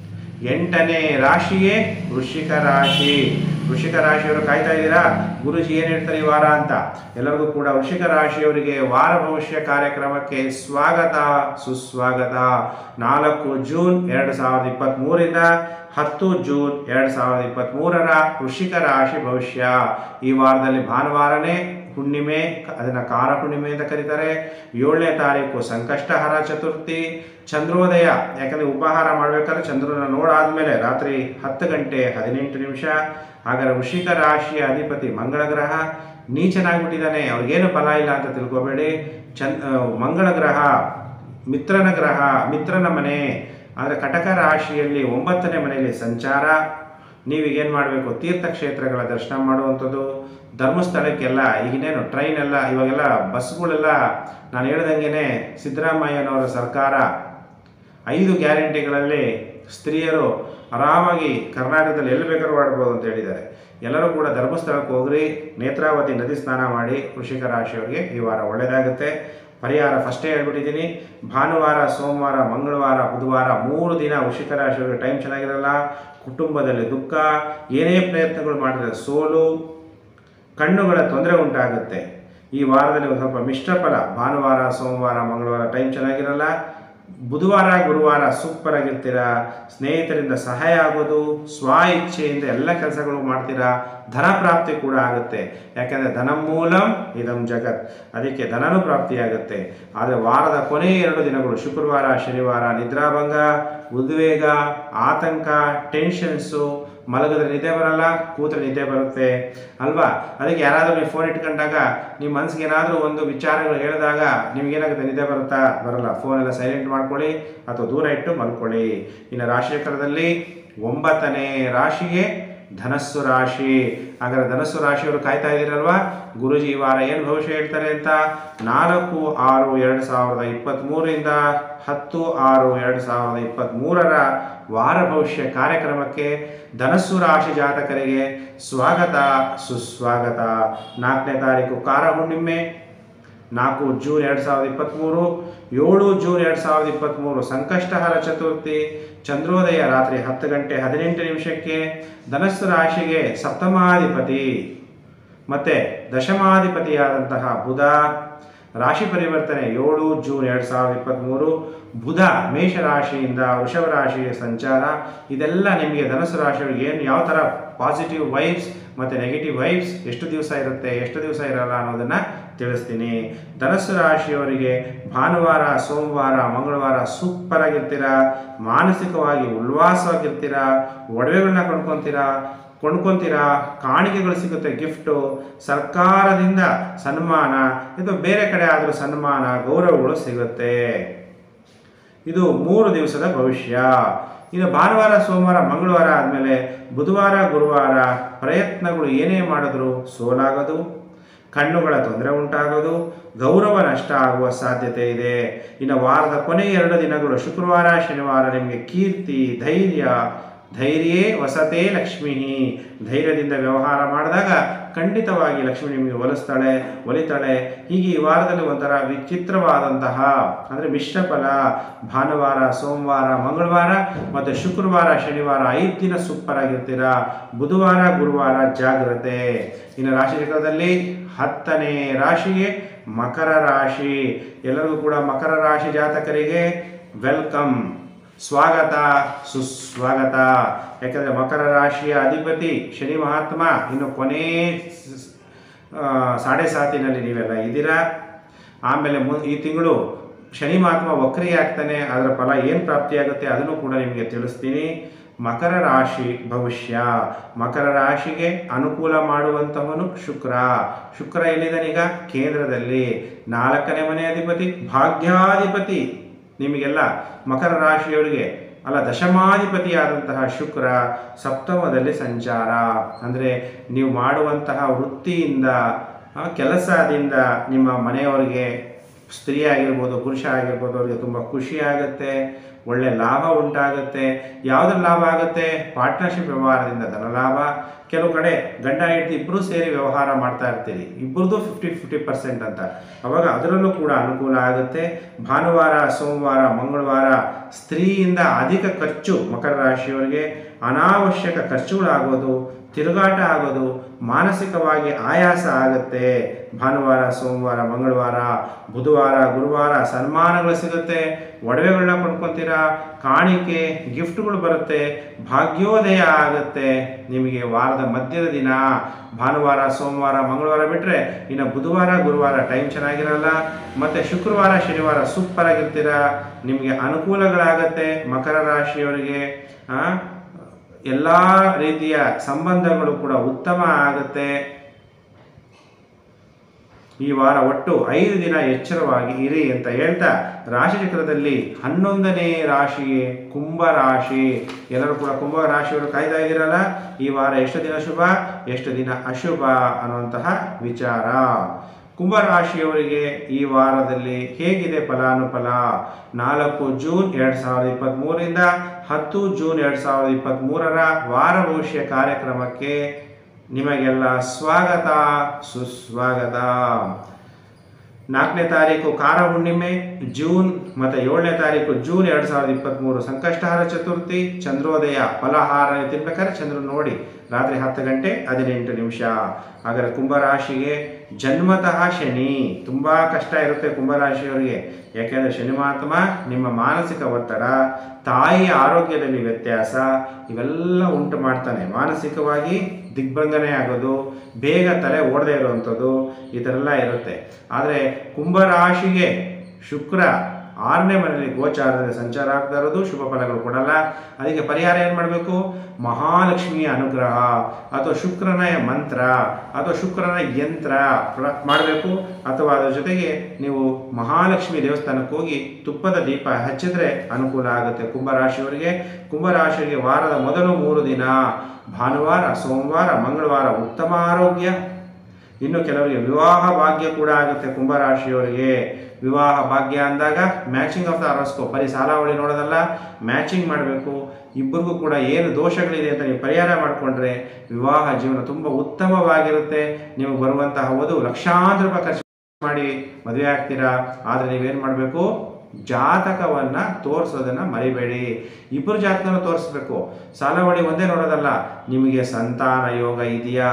ಎಂಟನೇ ರಾಶಿಯೇ ವೃಶ್ಚಿಕ ರಾಶಿ ವೃಶ್ಚಿಕ ರಾಶಿಯವರು ಕಾಯ್ತಾ ಇದ್ದೀರಾ ಗುರುಜಿ ಏನು ಹೇಳ್ತಾರೆ ಈ ವಾರ ಅಂತ ಎಲ್ಲರಿಗೂ ಕೂಡ ವೃಶ್ಚಿಕ ರಾಶಿಯವರಿಗೆ ವಾರ ಭವಿಷ್ಯ ಕಾರ್ಯಕ್ರಮಕ್ಕೆ ಸ್ವಾಗತ ಸುಸ್ವಾಗತ ನಾಲ್ಕು ಜೂನ್ ಎರಡು ಸಾವಿರದ ಇಪ್ಪತ್ತ್ ಮೂರಿಂದ ಹತ್ತು ಜೂನ್ ಎರಡು ಸಾವಿರದ ಇಪ್ಪತ್ತ್ ಮೂರರ ವೃಶ್ಚಿಕ ರಾಶಿ ಭವಿಷ್ಯ ಈ ವಾರದಲ್ಲಿ ಭಾನುವಾರನೇ ಹುಣ್ಣಿಮೆ ಅದನ್ನು ಕಾರ ಹುಣ್ಣಿಮೆ ಅಂತ ಕರೀತಾರೆ ಏಳನೇ ತಾರೀಕು ಸಂಕಷ್ಟಹರ ಚತುರ್ಥಿ ಚಂದ್ರೋದಯ ಯಾಕಂದರೆ ಉಪಹಾರ ಮಾಡಬೇಕಾದ್ರೆ ಚಂದ್ರನ ನೋಡಾದ್ಮೇಲೆ ರಾತ್ರಿ ಹತ್ತು ಗಂಟೆ ಹದಿನೆಂಟು ನಿಮಿಷ ಹಾಗಾದ್ರೆ ವೃಶ್ಚಿಕ ರಾಶಿಯ ಅಧಿಪತಿ ಮಂಗಳ ಗ್ರಹ ನೀಚನಾಗ್ಬಿಟ್ಟಿದ್ದಾನೆ ಅವ್ರಿಗೇನು ಫಲ ಇಲ್ಲ ಅಂತ ತಿಳ್ಕೊಬೇಡಿ ಚಂದ್ ಆ, ಮಂಗಳ ಗ್ರಹ ಮಿತ್ರನ ಗ್ರಹ ಮಿತ್ರನ ಮನೆ ಆದರೆ ಕಟಕ ರಾಶಿಯಲ್ಲಿ ಒಂಬತ್ತನೇ ಮನೆಯಲ್ಲಿ ಸಂಚಾರ ನೀವೀಗೇನು ಮಾಡಬೇಕು ತೀರ್ಥಕ್ಷೇತ್ರಗಳ ದರ್ಶನ ಮಾಡುವಂಥದ್ದು ಧರ್ಮಸ್ಥಳಕ್ಕೆಲ್ಲ ಈಗಿನೇನು ಟ್ರೈನ್ ಎಲ್ಲ ಇವಾಗೆಲ್ಲ ಬಸ್ಗಳೆಲ್ಲ ನಾನು ಹೇಳ್ದಂಗೆ ಸಿದ್ದರಾಮಯ್ಯನವರ ಸರ್ಕಾರ ಐದು ಗ್ಯಾರಂಟಿಗಳಲ್ಲಿ ಸ್ತ್ರೀಯರು ಆರಾಮಾಗಿ ಕರ್ನಾಟಕದಲ್ಲಿ ಎಲ್ಲಿ ಬೇಕಾದ್ರೂ ಓಡಬಹುದು ಅಂತ ಹೇಳಿದ್ದಾರೆ ಎಲ್ಲರೂ ಕೂಡ ಧರ್ಮಸ್ಥಳಕ್ಕೆ ಹೋಗ್ರಿ ನೇತ್ರಾವತಿ ನದಿ ಸ್ನಾನ ಮಾಡಿ ವೃಷಿಕ ರಾಶಿಯವರಿಗೆ ಈ ವಾರ ಒಳ್ಳೆಯದಾಗುತ್ತೆ ಪರಿಹಾರ ಫಸ್ಟೇ ಹೇಳ್ಬಿಟ್ಟಿದ್ದೀನಿ ಭಾನುವಾರ ಸೋಮವಾರ ಮಂಗಳವಾರ ಬುಧವಾರ ಮೂರು ದಿನ ವೃಷಿಕ ರಾಶಿಯವರಿಗೆ ಟೈಮ್ ಚೆನ್ನಾಗಿರಲ್ಲ ಕುಟುಂಬದಲ್ಲಿ ದುಃಖ ಏನೇ ಪ್ರಯತ್ನಗಳು ಮಾಡಿದ್ರೆ ಸೋಲು ಕಣ್ಣುಗಳ ತೊಂದರೆ ಉಂಟಾಗುತ್ತೆ ಈ ವಾರದಲ್ಲಿ ಒಂದು ಸ್ವಲ್ಪ ಮಿಶ್ರ ಫಲ ಭಾನುವಾರ ಸೋಮವಾರ ಮಂಗಳವಾರ ಟೈಮ್ ಚೆನ್ನಾಗಿರಲ್ಲ ಬುಧವಾರ ಗುರುವಾರ ಸೂಪರ್ ಆಗಿರ್ತೀರಾ ಸ್ನೇಹಿತರಿಂದ ಸಹಾಯ ಆಗೋದು ಸ್ವ ಇಚ್ಛೆಯಿಂದ ಎಲ್ಲ ಕೆಲಸಗಳು ಮಾಡ್ತೀರಾ ಧನ ಪ್ರಾಪ್ತಿ ಕೂಡ ಆಗುತ್ತೆ ಯಾಕೆಂದರೆ ಧನ ಮೂಲಂ ಇದಂ ಜಗತ್ ಅದಕ್ಕೆ ಧನನೂ ಪ್ರಾಪ್ತಿಯಾಗುತ್ತೆ ಆದರೆ ವಾರದ ಕೊನೆ ಎರಡು ದಿನಗಳು ಶುಕ್ರವಾರ ಶನಿವಾರ ನಿದ್ರಾಭಂಗ ಉದ್ವೇಗ ಆತಂಕ ಟೆನ್ಷನ್ಸು ಮಲಗಿದ್ರೆ ನಿದ್ದೆ ಬರಲ್ಲ ಕೂತ್ರೆ ನಿದ್ದೆ ಬರುತ್ತೆ ಅಲ್ವಾ ಅದಕ್ಕೆ ಯಾರಾದರೂ ನೀವು ಫೋನ್ ಇಟ್ಕೊಂಡಾಗ ನಿಮ್ಮ ಮನಸ್ಸಿಗೆ ಏನಾದರೂ ಒಂದು ವಿಚಾರಗಳು ಹೇಳಿದಾಗ ನಿಮಗೇನಾಗುತ್ತೆ ನಿದ್ದೆ ಬರುತ್ತಾ ಬರಲ್ಲ ಫೋನ್ ಎಲ್ಲ ಸೈಲೆಂಟ್ ಮಾಡ್ಕೊಳ್ಳಿ ಅಥವಾ ದೂರ ಇಟ್ಟು ಮಲ್ಕೊಳ್ಳಿ ಇನ್ನು ರಾಶಿಚಕ್ರದಲ್ಲಿ ಒಂಬತ್ತನೇ ರಾಶಿಗೆ ಧನಸ್ಸು ರಾಶಿ ಹಾಗಾದ್ರೆ ಧನಸ್ಸು ರಾಶಿಯವರು ಕಾಯ್ತಾ ಇದ್ದೀರಲ್ವಾ ಗುರುಜಿ ಈ ವಾರ ಏನು ಭವಿಷ್ಯ ಹೇಳ್ತಾರೆ ಅಂತ ನಾಲ್ಕು ಆರು ಎರಡು ಸಾವಿರದ ಇಪ್ಪತ್ತ್ಮೂರರಿಂದ ಹತ್ತು ಆರು ಎರಡು ಸಾವಿರದ ಇಪ್ಪತ್ತ್ಮೂರರ ವಾರ ಭವಿಷ್ಯ ಕಾರ್ಯಕ್ರಮಕ್ಕೆ ಧನಸ್ಸು ರಾಶಿ ಜಾತಕರಿಗೆ ಸ್ವಾಗತ ಸುಸ್ವಾಗತ ನಾಲ್ಕನೇ ತಾರೀಕು ಕಾರ ಹುಣ್ಣಿಮೆ ನಾಲ್ಕು ಜೂನ್ ಎರಡು ಸಾವಿರದ ಇಪ್ಪತ್ತ್ಮೂರು ಏಳು ಜೂನ್ ಎರಡು ಸಾವಿರದ ಇಪ್ಪತ್ತ್ಮೂರು ಸಂಕಷ್ಟಹರ ಚತುರ್ಥಿ ಚಂದ್ರೋದಯ ರಾತ್ರಿ ಹತ್ತು ಗಂಟೆ ಹದಿನೆಂಟು ನಿಮಿಷಕ್ಕೆ ಧನಸ್ಸು ರಾಶಿಗೆ ಸಪ್ತಮಾಧಿಪತಿ ಮತ್ತು ದಶಮಾಧಿಪತಿಯಾದಂತಹ ಬುಧ ರಾಶಿ ಪರಿವರ್ತನೆ ಏಳು ಜೂನ್ ಎರಡು ಸಾವಿರದ ಇಪ್ಪತ್ತ್ಮೂರು ಬುಧ ಮೇಷ ರಾಶಿಯಿಂದ ವೃಷಭ ರಾಶಿಗೆ ಸಂಚಾರ ಇದೆಲ್ಲ ನಿಮಗೆ ಧನುಸು ರಾಶಿಯವರಿಗೆ ಏನು ಯಾವ ಥರ ಪಾಸಿಟಿವ್ ವೈಬ್ಸ್ ಮತ್ತು ನೆಗೆಟಿವ್ ವೈಬ್ಸ್ ಎಷ್ಟು ದಿವಸ ಇರುತ್ತೆ ಎಷ್ಟು ದಿವಸ ಇರಲ್ಲ ಅನ್ನೋದನ್ನು ತಿಳಿಸ್ತೀನಿ ಧನಸ್ಸು ರಾಶಿಯವರಿಗೆ ಭಾನುವಾರ ಸೋಮವಾರ ಮಂಗಳವಾರ ಸೂಪರ್ ಆಗಿರ್ತೀರಾ ಮಾನಸಿಕವಾಗಿ ಉಲ್ಲಾಸವಾಗಿರ್ತೀರಾ ಒಡವೆಗಳನ್ನ ಕೊಂಡ್ಕೊತೀರಾ ಕೊಂಡ್ಕೊತೀರಾ ಕಾಣಿಕೆಗಳು ಸಿಗುತ್ತೆ ಗಿಫ್ಟು ಸರ್ಕಾರದಿಂದ ಸನ್ಮಾನ ಇದು ಬೇರೆ ಕಡೆ ಆದರೂ ಸನ್ಮಾನ ಗೌರವಗಳು ಸಿಗುತ್ತೆ ಇದು ಮೂರು ದಿವಸದ ಭವಿಷ್ಯ ಇನ್ನು ಭಾನುವಾರ ಸೋಮವಾರ ಮಂಗಳವಾರ ಆದಮೇಲೆ ಬುಧವಾರ ಗುರುವಾರ ಪ್ರಯತ್ನಗಳು ಏನೇ ಮಾಡಿದ್ರು ಸೋಲಾಗೋದು ಕಣ್ಣುಗಳ ತೊಂದರೆ ಉಂಟಾಗೋದು ಗೌರವ ನಷ್ಟ ಆಗುವ ಸಾಧ್ಯತೆ ಇದೆ ಇನ್ನು ವಾರದ ಕೊನೆ ಎರಡು ದಿನಗಳು ಶುಕ್ರವಾರ ಶನಿವಾರ ನಿಮಗೆ ಕೀರ್ತಿ ಧೈರ್ಯ ಧೈರ್ಯೇ ವಸತೇ ಲಕ್ಷ್ಮೀ ಧೈರ್ಯದಿಂದ ವ್ಯವಹಾರ ಮಾಡಿದಾಗ ಖಂಡಿತವಾಗಿ ಲಕ್ಷ್ಮಿ ನಿಮಗೆ ಒಲಿಸ್ತಾಳೆ ಒಲಿತಾಳೆ ಹೀಗೆ ಈ ವಾರದಲ್ಲಿ ಒಂಥರ ವಿಚಿತ್ರವಾದಂತಹ ಅಂದರೆ ಮಿಶ್ರ ಫಲ ಭಾನುವಾರ ಸೋಮವಾರ ಮಂಗಳವಾರ ಮತ್ತು ಶುಕ್ರವಾರ ಶನಿವಾರ ಐದು ದಿನ ಸೂಪರ್ ಆಗಿರ್ತೀರಾ ಬುಧವಾರ ಗುರುವಾರ ಜಾಗ್ರತೆ ಇನ್ನು ರಾಶಿ ಚಕ್ರದಲ್ಲಿ ಹತ್ತನೇ ರಾಶಿಗೆ ಮಕರ ರಾಶಿ ಎಲ್ಲರಿಗೂ ಕೂಡ ಮಕರ ರಾಶಿ ಜಾತಕರಿಗೆ ವೆಲ್ಕಮ್ ಸ್ವಾಗತ ಸುಸ್ವಾಗತ ಯಾಕಂದರೆ ಮಕರ ರಾಶಿಯ ಅಧಿಪತಿ ಶನಿ ಮಹಾತ್ಮ ಇನ್ನು ಕೊನೆ ಸ್- ಆ, ಸಾಡೆ ಸಾತಿನಲ್ಲಿ ನೀವೆಲ್ಲ ಇದ್ದೀರಾ ಆಮೇಲೆ ಮು ಈ ತಿಂಗಳು ಶನಿ ಮಹಾತ್ಮ ವಕ್ರಿಗೆ ಆಗ್ತಾನೆ ಅದರ ಫಲ ಏನು ಪ್ರಾಪ್ತಿಯಾಗುತ್ತೆ ಅದನ್ನು ಕೂಡ ನಿಮಗೆ ತಿಳಿಸ್ತೀನಿ ಮಕರ ರಾಶಿ ಭವಿಷ್ಯ ಮಕರ ರಾಶಿಗೆ ಅನುಕೂಲ ಮಾಡುವಂತಹವನು ಶುಕ್ರ ಶುಕ್ರ ಎಲ್ಲಿದ್ದಾನೀಗ ಕೇಂದ್ರದಲ್ಲಿ ನಾಲ್ಕನೇ ಮನೆ ಅಧಿಪತಿ ಭಾಗ್ಯಾಧಿಪತಿ ನಿಮಗೆಲ್ಲ ಮಕರ ರಾಶಿಯವರಿಗೆ ಅಲ್ಲ ದಶಮಾಧಿಪತಿಯಾದಂತಹ ಶುಕ್ರ ಸಪ್ತಮದಲ್ಲಿ ಸಂಚಾರ ಅಂದರೆ ನೀವು ಮಾಡುವಂತಹ ವೃತ್ತಿಯಿಂದ ಆ, ಕೆಲಸದಿಂದ ನಿಮ್ಮ ಮನೆಯವರಿಗೆ ಸ್ತ್ರೀ ಆಗಿರ್ಬೋದು ಪುರುಷ ಆಗಿರ್ಬೋದು ಅವರಿಗೆ ತುಂಬ ಖುಷಿ ಆಗುತ್ತೆ ಒಳ್ಳೆ ಲಾಭ ಉಂಟಾಗುತ್ತೆ ಯಾವುದ್ರ ಲಾಭ ಆಗುತ್ತೆ ಪಾರ್ಟ್ನರ್ಶಿಪ್ ವ್ಯವಹಾರದಿಂದ ಧನಲಾಭ ಕೆಲವು ಕಡೆ ಗಂಡ ಹೆಂಡತಿ ಇಬ್ಬರೂ ಸೇರಿ ವ್ಯವಹಾರ ಮಾಡ್ತಾ ಇರ್ತೀರಿ ಇಬ್ಬರದು ಫಿಫ್ಟಿ ಫಿಫ್ಟಿ ಪರ್ಸೆಂಟ್ ಅಂತ ಅವಾಗ ಅದರಲ್ಲೂ ಕೂಡ ಅನುಕೂಲ ಆಗುತ್ತೆ ಭಾನುವಾರ ಸೋಮವಾರ ಮಂಗಳವಾರ ಸ್ತ್ರೀಯಿಂದ ಅಧಿಕ ಖರ್ಚು ಮಕರ ರಾಶಿಯವರಿಗೆ ಅನಾವಶ್ಯಕ ಖರ್ಚುಗಳಾಗೋದು ತಿರುಗಾಟ ಆಗೋದು ಮಾನಸಿಕವಾಗಿ ಆಯಾಸ ಆಗುತ್ತೆ ಭಾನುವಾರ ಸೋಮವಾರ ಮಂಗಳವಾರ ಬುಧವಾರ ಗುರುವಾರ ಸನ್ಮಾನಗಳು ಸಿಗುತ್ತೆ ಒಡವೆಗಳನ್ನ ಕೊಂಡ್ಕೊತೀರಾ ಕಾಣಿಕೆ ಗಿಫ್ಟ್ಗಳು ಬರುತ್ತೆ ಭಾಗ್ಯೋದಯ ಆಗುತ್ತೆ ನಿಮಗೆ ವಾರದ ಮಧ್ಯದ ದಿನ ಭಾನುವಾರ ಸೋಮವಾರ ಮಂಗಳವಾರ ಬಿಟ್ಟರೆ ಇನ್ನು ಬುಧವಾರ ಗುರುವಾರ ಟೈಮ್ ಚೆನ್ನಾಗಿರಲ್ಲ ಮತ್ತು ಶುಕ್ರವಾರ ಶನಿವಾರ ಸೂಪರ್ ಆಗಿರ್ತೀರಾ ನಿಮಗೆ ಅನುಕೂಲಗಳಾಗತ್ತೆ ಮಕರ ರಾಶಿಯವರಿಗೆ ಆ, ಎಲ್ಲ ರೀತಿಯ ಸಂಬಂಧಗಳು ಕೂಡ ಉತ್ತಮ ಆಗುತ್ತೆ ಈ ವಾರ ಒಟ್ಟು ಐದು ದಿನ ಎಚ್ಚರವಾಗಿ ಇರಿ ಅಂತ ಹೇಳ್ತಾ ರಾಶಿಚಕ್ರದಲ್ಲಿ ಹನ್ನೊಂದನೇ ರಾಶಿಗೆ ಕುಂಭ ರಾಶಿ ಎಲ್ಲರೂ ಕೂಡ ಕುಂಭ ರಾಶಿಯವರು ಕಾಯ್ತಾ ಇದ್ದೀರಲ್ಲ ಈ ವಾರ ಎಷ್ಟು ದಿನ ಶುಭ ಎಷ್ಟು ದಿನ ಅಶುಭ ಅನ್ನುವಂತಹ ವಿಚಾರ ಕುಂಭ ರಾಶಿಯವರಿಗೆ ಈ ವಾರದಲ್ಲಿ ಹೇಗಿದೆ ಫಲಾನುಫಲ ನಾಲ್ಕು ಜೂನ್ ಎರಡು ಸಾವಿರದ ಇಪ್ಪತ್ತ್ಮೂರರಿಂದ ಹತ್ತು ಜೂನ್ ಎರಡು ಸಾವಿರದ ಇಪ್ಪತ್ತ್ಮೂರರ ವಾರ ಭವಿಷ್ಯ ಕಾರ್ಯಕ್ರಮಕ್ಕೆ ನಿಮಗೆಲ್ಲ ಸ್ವಾಗತ ಸುಸ್ವಾಗತ ನಾಲ್ಕನೇ ತಾರೀಕು ಕಾರ ಹುಣ್ಣಿಮೆ ಜೂನ್ ಮತ್ತು ಏಳನೇ ತಾರೀಕು ಜೂನ್ ಎರಡು ಸಾವಿರದ ಇಪ್ಪತ್ತ್ಮೂರು ಸಂಕಷ್ಟಹಾರ ಚತುರ್ಥಿ ಚಂದ್ರೋದಯ ಫಲಹಾರ ತಿನ್ಬೇಕಾದ್ರೆ ಚಂದ್ರ ನೋಡಿ ರಾತ್ರಿ ಹತ್ತು ಗಂಟೆ ಹದಿನೆಂಟು ನಿಮಿಷ ಹಾಗಾದರೆ ಕುಂಭರಾಶಿಗೆ ಜನ್ಮತಃ ಶನಿ ತುಂಬ ಕಷ್ಟ ಇರುತ್ತೆ ಕುಂಭರಾಶಿಯವರಿಗೆ ಯಾಕೆಂದರೆ ಶನಿ ಮಹಾತ್ಮ ನಿಮ್ಮ ಮಾನಸಿಕ ಒತ್ತಡ ತಾಯಿಯ ಆರೋಗ್ಯದಲ್ಲಿ ವ್ಯತ್ಯಾಸ ಇವೆಲ್ಲ ಉಂಟು ಮಾಡ್ತಾನೆ ಮಾನಸಿಕವಾಗಿ ದಿಗ್ಭಂಗನೆ ಆಗೋದು ಬೇಗ ತಲೆ ಓಡದೇ ಇರುವಂಥದ್ದು ಈ ಥರ ಎಲ್ಲ ಇರುತ್ತೆ ಆದರೆ ಕುಂಭರಾಶಿಗೆ ಶುಕ್ರ ಆರನೇ ಮನೆಯಲ್ಲಿ ಗೋಚಾರದಲ್ಲಿ ಸಂಚಾರ ಆಗ್ತಾ ಇರೋದು ಶುಭ ಫಲಗಳು ಕೊಡಲ್ಲ ಅದಕ್ಕೆ ಪರಿಹಾರ ಏನು ಮಾಡಬೇಕು ಮಹಾಲಕ್ಷ್ಮಿಯ ಅನುಗ್ರಹ ಅಥವಾ ಶುಕ್ರನ ಮಂತ್ರ ಅಥವಾ ಶುಕ್ರನ ಯಂತ್ರ ಮಾಡಬೇಕು ಅಥವಾ ಅದರ ಜೊತೆಗೆ ನೀವು ಮಹಾಲಕ್ಷ್ಮಿ ದೇವಸ್ಥಾನಕ್ಕೆ ಹೋಗಿ ತುಪ್ಪದ ದೀಪ ಹಚ್ಚಿದ್ರೆ ಅನುಕೂಲ ಆಗುತ್ತೆ ಕುಂಭರಾಶಿಯವರಿಗೆ ಕುಂಭರಾಶಿಯವರಿಗೆ ವಾರದ ಮೊದಲು ಮೂರು ದಿನ ಭಾನುವಾರ ಸೋಮವಾರ ಮಂಗಳವಾರ ಉತ್ತಮ ಆರೋಗ್ಯ ಇನ್ನು ಕೆಲವರಿಗೆ ವಿವಾಹ ಭಾಗ್ಯ ಕೂಡ ಆಗುತ್ತೆ ಕುಂಭರಾಶಿಯವರಿಗೆ ವಿವಾಹ ಭಾಗ್ಯ ಅಂದಾಗ ಮ್ಯಾಚಿಂಗ್ ಆಫ್ ದ ಅರಸ್ಕೋಪ್ ಬರೀ ಸಾಲಾವಳಿ ನೋಡೋದಲ್ಲ ಮ್ಯಾಚಿಂಗ್ ಮಾಡಬೇಕು ಇಬ್ಬರಿಗೂ ಕೂಡ ಏನು ದೋಷಗಳಿದೆ ಅಂತ ನೀವು ಪರಿಹಾರ ಮಾಡಿಕೊಂಡ್ರೆ ವಿವಾಹ ಜೀವನ ತುಂಬ ಉತ್ತಮವಾಗಿರುತ್ತೆ ನೀವು ಬರುವಂತಹ ವಧು ಲಕ್ಷಾಂತರ ರೂಪಾಯಿ ಖರ್ಚು ಮಾಡಿ ಮದುವೆ ಆಗ್ತೀರಾ ಆದರೆ ನೀವೇನು ಮಾಡಬೇಕು ಜಾತಕವನ್ನ ತೋರಿಸೋದನ್ನ ಮರಿಬೇಡಿ ಇಬ್ಬರು ಜಾತಕನ ತೋರಿಸ್ಬೇಕು ಸಾಲವಳಿ ಒಂದೇ ನೋಡೋದಲ್ಲ ನಿಮಗೆ ಸಂತಾನ ಯೋಗ ಇದೆಯಾ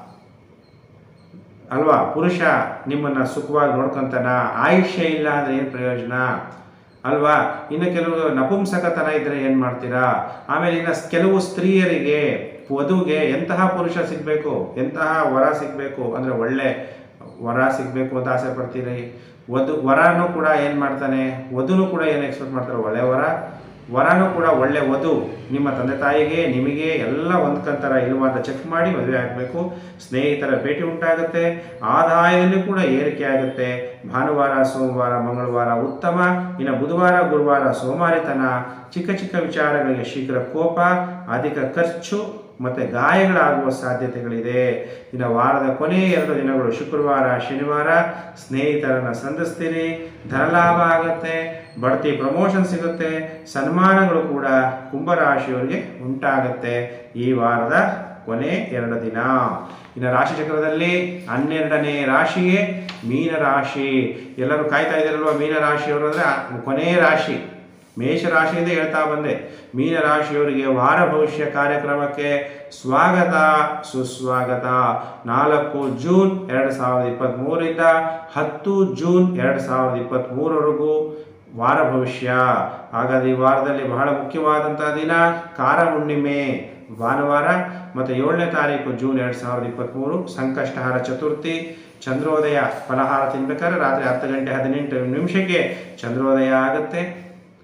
ಅಲ್ವಾ ಪುರುಷ ನಿಮ್ಮನ್ನ ಸುಖವಾಗಿ ನೋಡ್ಕೊಂತಾನ ಆಯುಷ್ಯ ಇಲ್ಲ ಅಂದ್ರೆ ಏನು ಪ್ರಯೋಜನ ಅಲ್ವಾ ಇನ್ನು ಕೆಲವು ನಪುಂಸಕತನ ಇದ್ರೆ ಏನು ಮಾಡ್ತೀರಾ ಆಮೇಲೆ ಇನ್ನು ಕೆಲವು ಸ್ತ್ರೀಯರಿಗೆ ವಧುಗೆ ಎಂತಹ ಪುರುಷ ಸಿಗಬೇಕು ಎಂತಹ ವರ ಸಿಗಬೇಕು ಅಂದರೆ ಒಳ್ಳೆ ವರ ಸಿಗಬೇಕು ಅಂತ ಆಸೆ ಪಡ್ತೀರಿ ವಧು ವರನೂ ಕೂಡ ಏನು ಮಾಡ್ತಾನೆ ವಧುನು ಕೂಡ ಏನು ಎಕ್ಸ್ಪೆಕ್ಟ್ ಮಾಡ್ತಾರೆ ಒಳ್ಳೆ ವರ ವರನೂ ಕೂಡ ಒಳ್ಳೆ ವಧು ನಿಮ್ಮ ತಂದೆ ತಾಯಿಗೆ ನಿಮಗೆ ಎಲ್ಲ ಹೊಂದ್ಕೊಂತಾರ ಇಲ್ವಾ ಅಂತ ಚೆಕ್ ಮಾಡಿ ಮದುವೆ ಆಗಬೇಕು ಸ್ನೇಹಿತರ ಭೇಟಿ ಉಂಟಾಗುತ್ತೆ ಆದಾಯದಲ್ಲಿ ಕೂಡ ಏರಿಕೆ ಆಗುತ್ತೆ ಭಾನುವಾರ ಸೋಮವಾರ ಮಂಗಳವಾರ ಉತ್ತಮ ಇನ್ನು ಬುಧವಾರ ಗುರುವಾರ ಸೋಮಾರಿತನ ಚಿಕ್ಕ ಚಿಕ್ಕ ವಿಚಾರಗಳಿಗೆ ಶೀಘ್ರ ಕೋಪ ಅಧಿಕ ಖರ್ಚು ಮತ್ತು ಗಾಯಗಳಾಗುವ ಸಾಧ್ಯತೆಗಳಿದೆ ಇನ್ನು ವಾರದ ಕೊನೆಯ ಎರಡು ದಿನಗಳು ಶುಕ್ರವಾರ ಶನಿವಾರ ಸ್ನೇಹಿತರನ್ನು ಸಂಧಿಸ್ತೀರಿ ಧನಲಾಭ ಆಗುತ್ತೆ ಬಡ್ತಿ ಪ್ರಮೋಷನ್ ಸಿಗುತ್ತೆ ಸನ್ಮಾನಗಳು ಕೂಡ ಕುಂಭರಾಶಿಯವರಿಗೆ ಉಂಟಾಗುತ್ತೆ ಈ ವಾರದ ಕೊನೆ ಎರಡು ದಿನ ಇನ್ನು ರಾಶಿ ಚಕ್ರದಲ್ಲಿ ಹನ್ನೆರಡನೇ ರಾಶಿಗೆ ಮೀನ ರಾಶಿ ಎಲ್ಲರೂ ಕಾಯ್ತಾ ಇದ್ದೀರಲ್ವ ಮೀನ ರಾಶಿಯವರು ಅಂದರೆ ಕೊನೆಯ ರಾಶಿ ಮೇಷರಾಶಿಯಿಂದ ಹೇಳ್ತಾ ಬಂದೆ ಮೀನರಾಶಿಯವರಿಗೆ ವಾರ ಭವಿಷ್ಯ ಕಾರ್ಯಕ್ರಮಕ್ಕೆ ಸ್ವಾಗತ ಸುಸ್ವಾಗತ ನಾಲ್ಕು ಜೂನ್ ಎರಡು ಸಾವಿರದ ಇಪ್ಪತ್ತ್ಮೂರರಿಂದ ಹತ್ತು ಜೂನ್ ಎರಡು ಸಾವಿರದ ಇಪ್ಪತ್ತ್ಮೂರವರೆಗೂ ವಾರ ಭವಿಷ್ಯ ಹಾಗಾದ್ರೆ ಈ ವಾರದಲ್ಲಿ ಬಹಳ ಮುಖ್ಯವಾದಂತಹ ದಿನ ಕಾರ ಹುಣ್ಣಿಮೆ ಭಾನುವಾರ ಮತ್ತು ಏಳನೇ ತಾರೀಕು ಜೂನ್ ಎರಡು ಸಾವಿರದ ಇಪ್ಪತ್ತ್ಮೂರು ಸಂಕಷ್ಟಹಾರ ಚತುರ್ಥಿ ಚಂದ್ರೋದಯ ಫಲಹಾರ ತಿನ್ಬೇಕಾದ್ರೆ ರಾತ್ರಿ ಹತ್ತು ಗಂಟೆ ಹದಿನೆಂಟು ನಿಮಿಷಕ್ಕೆ ಚಂದ್ರೋದಯ ಆಗುತ್ತೆ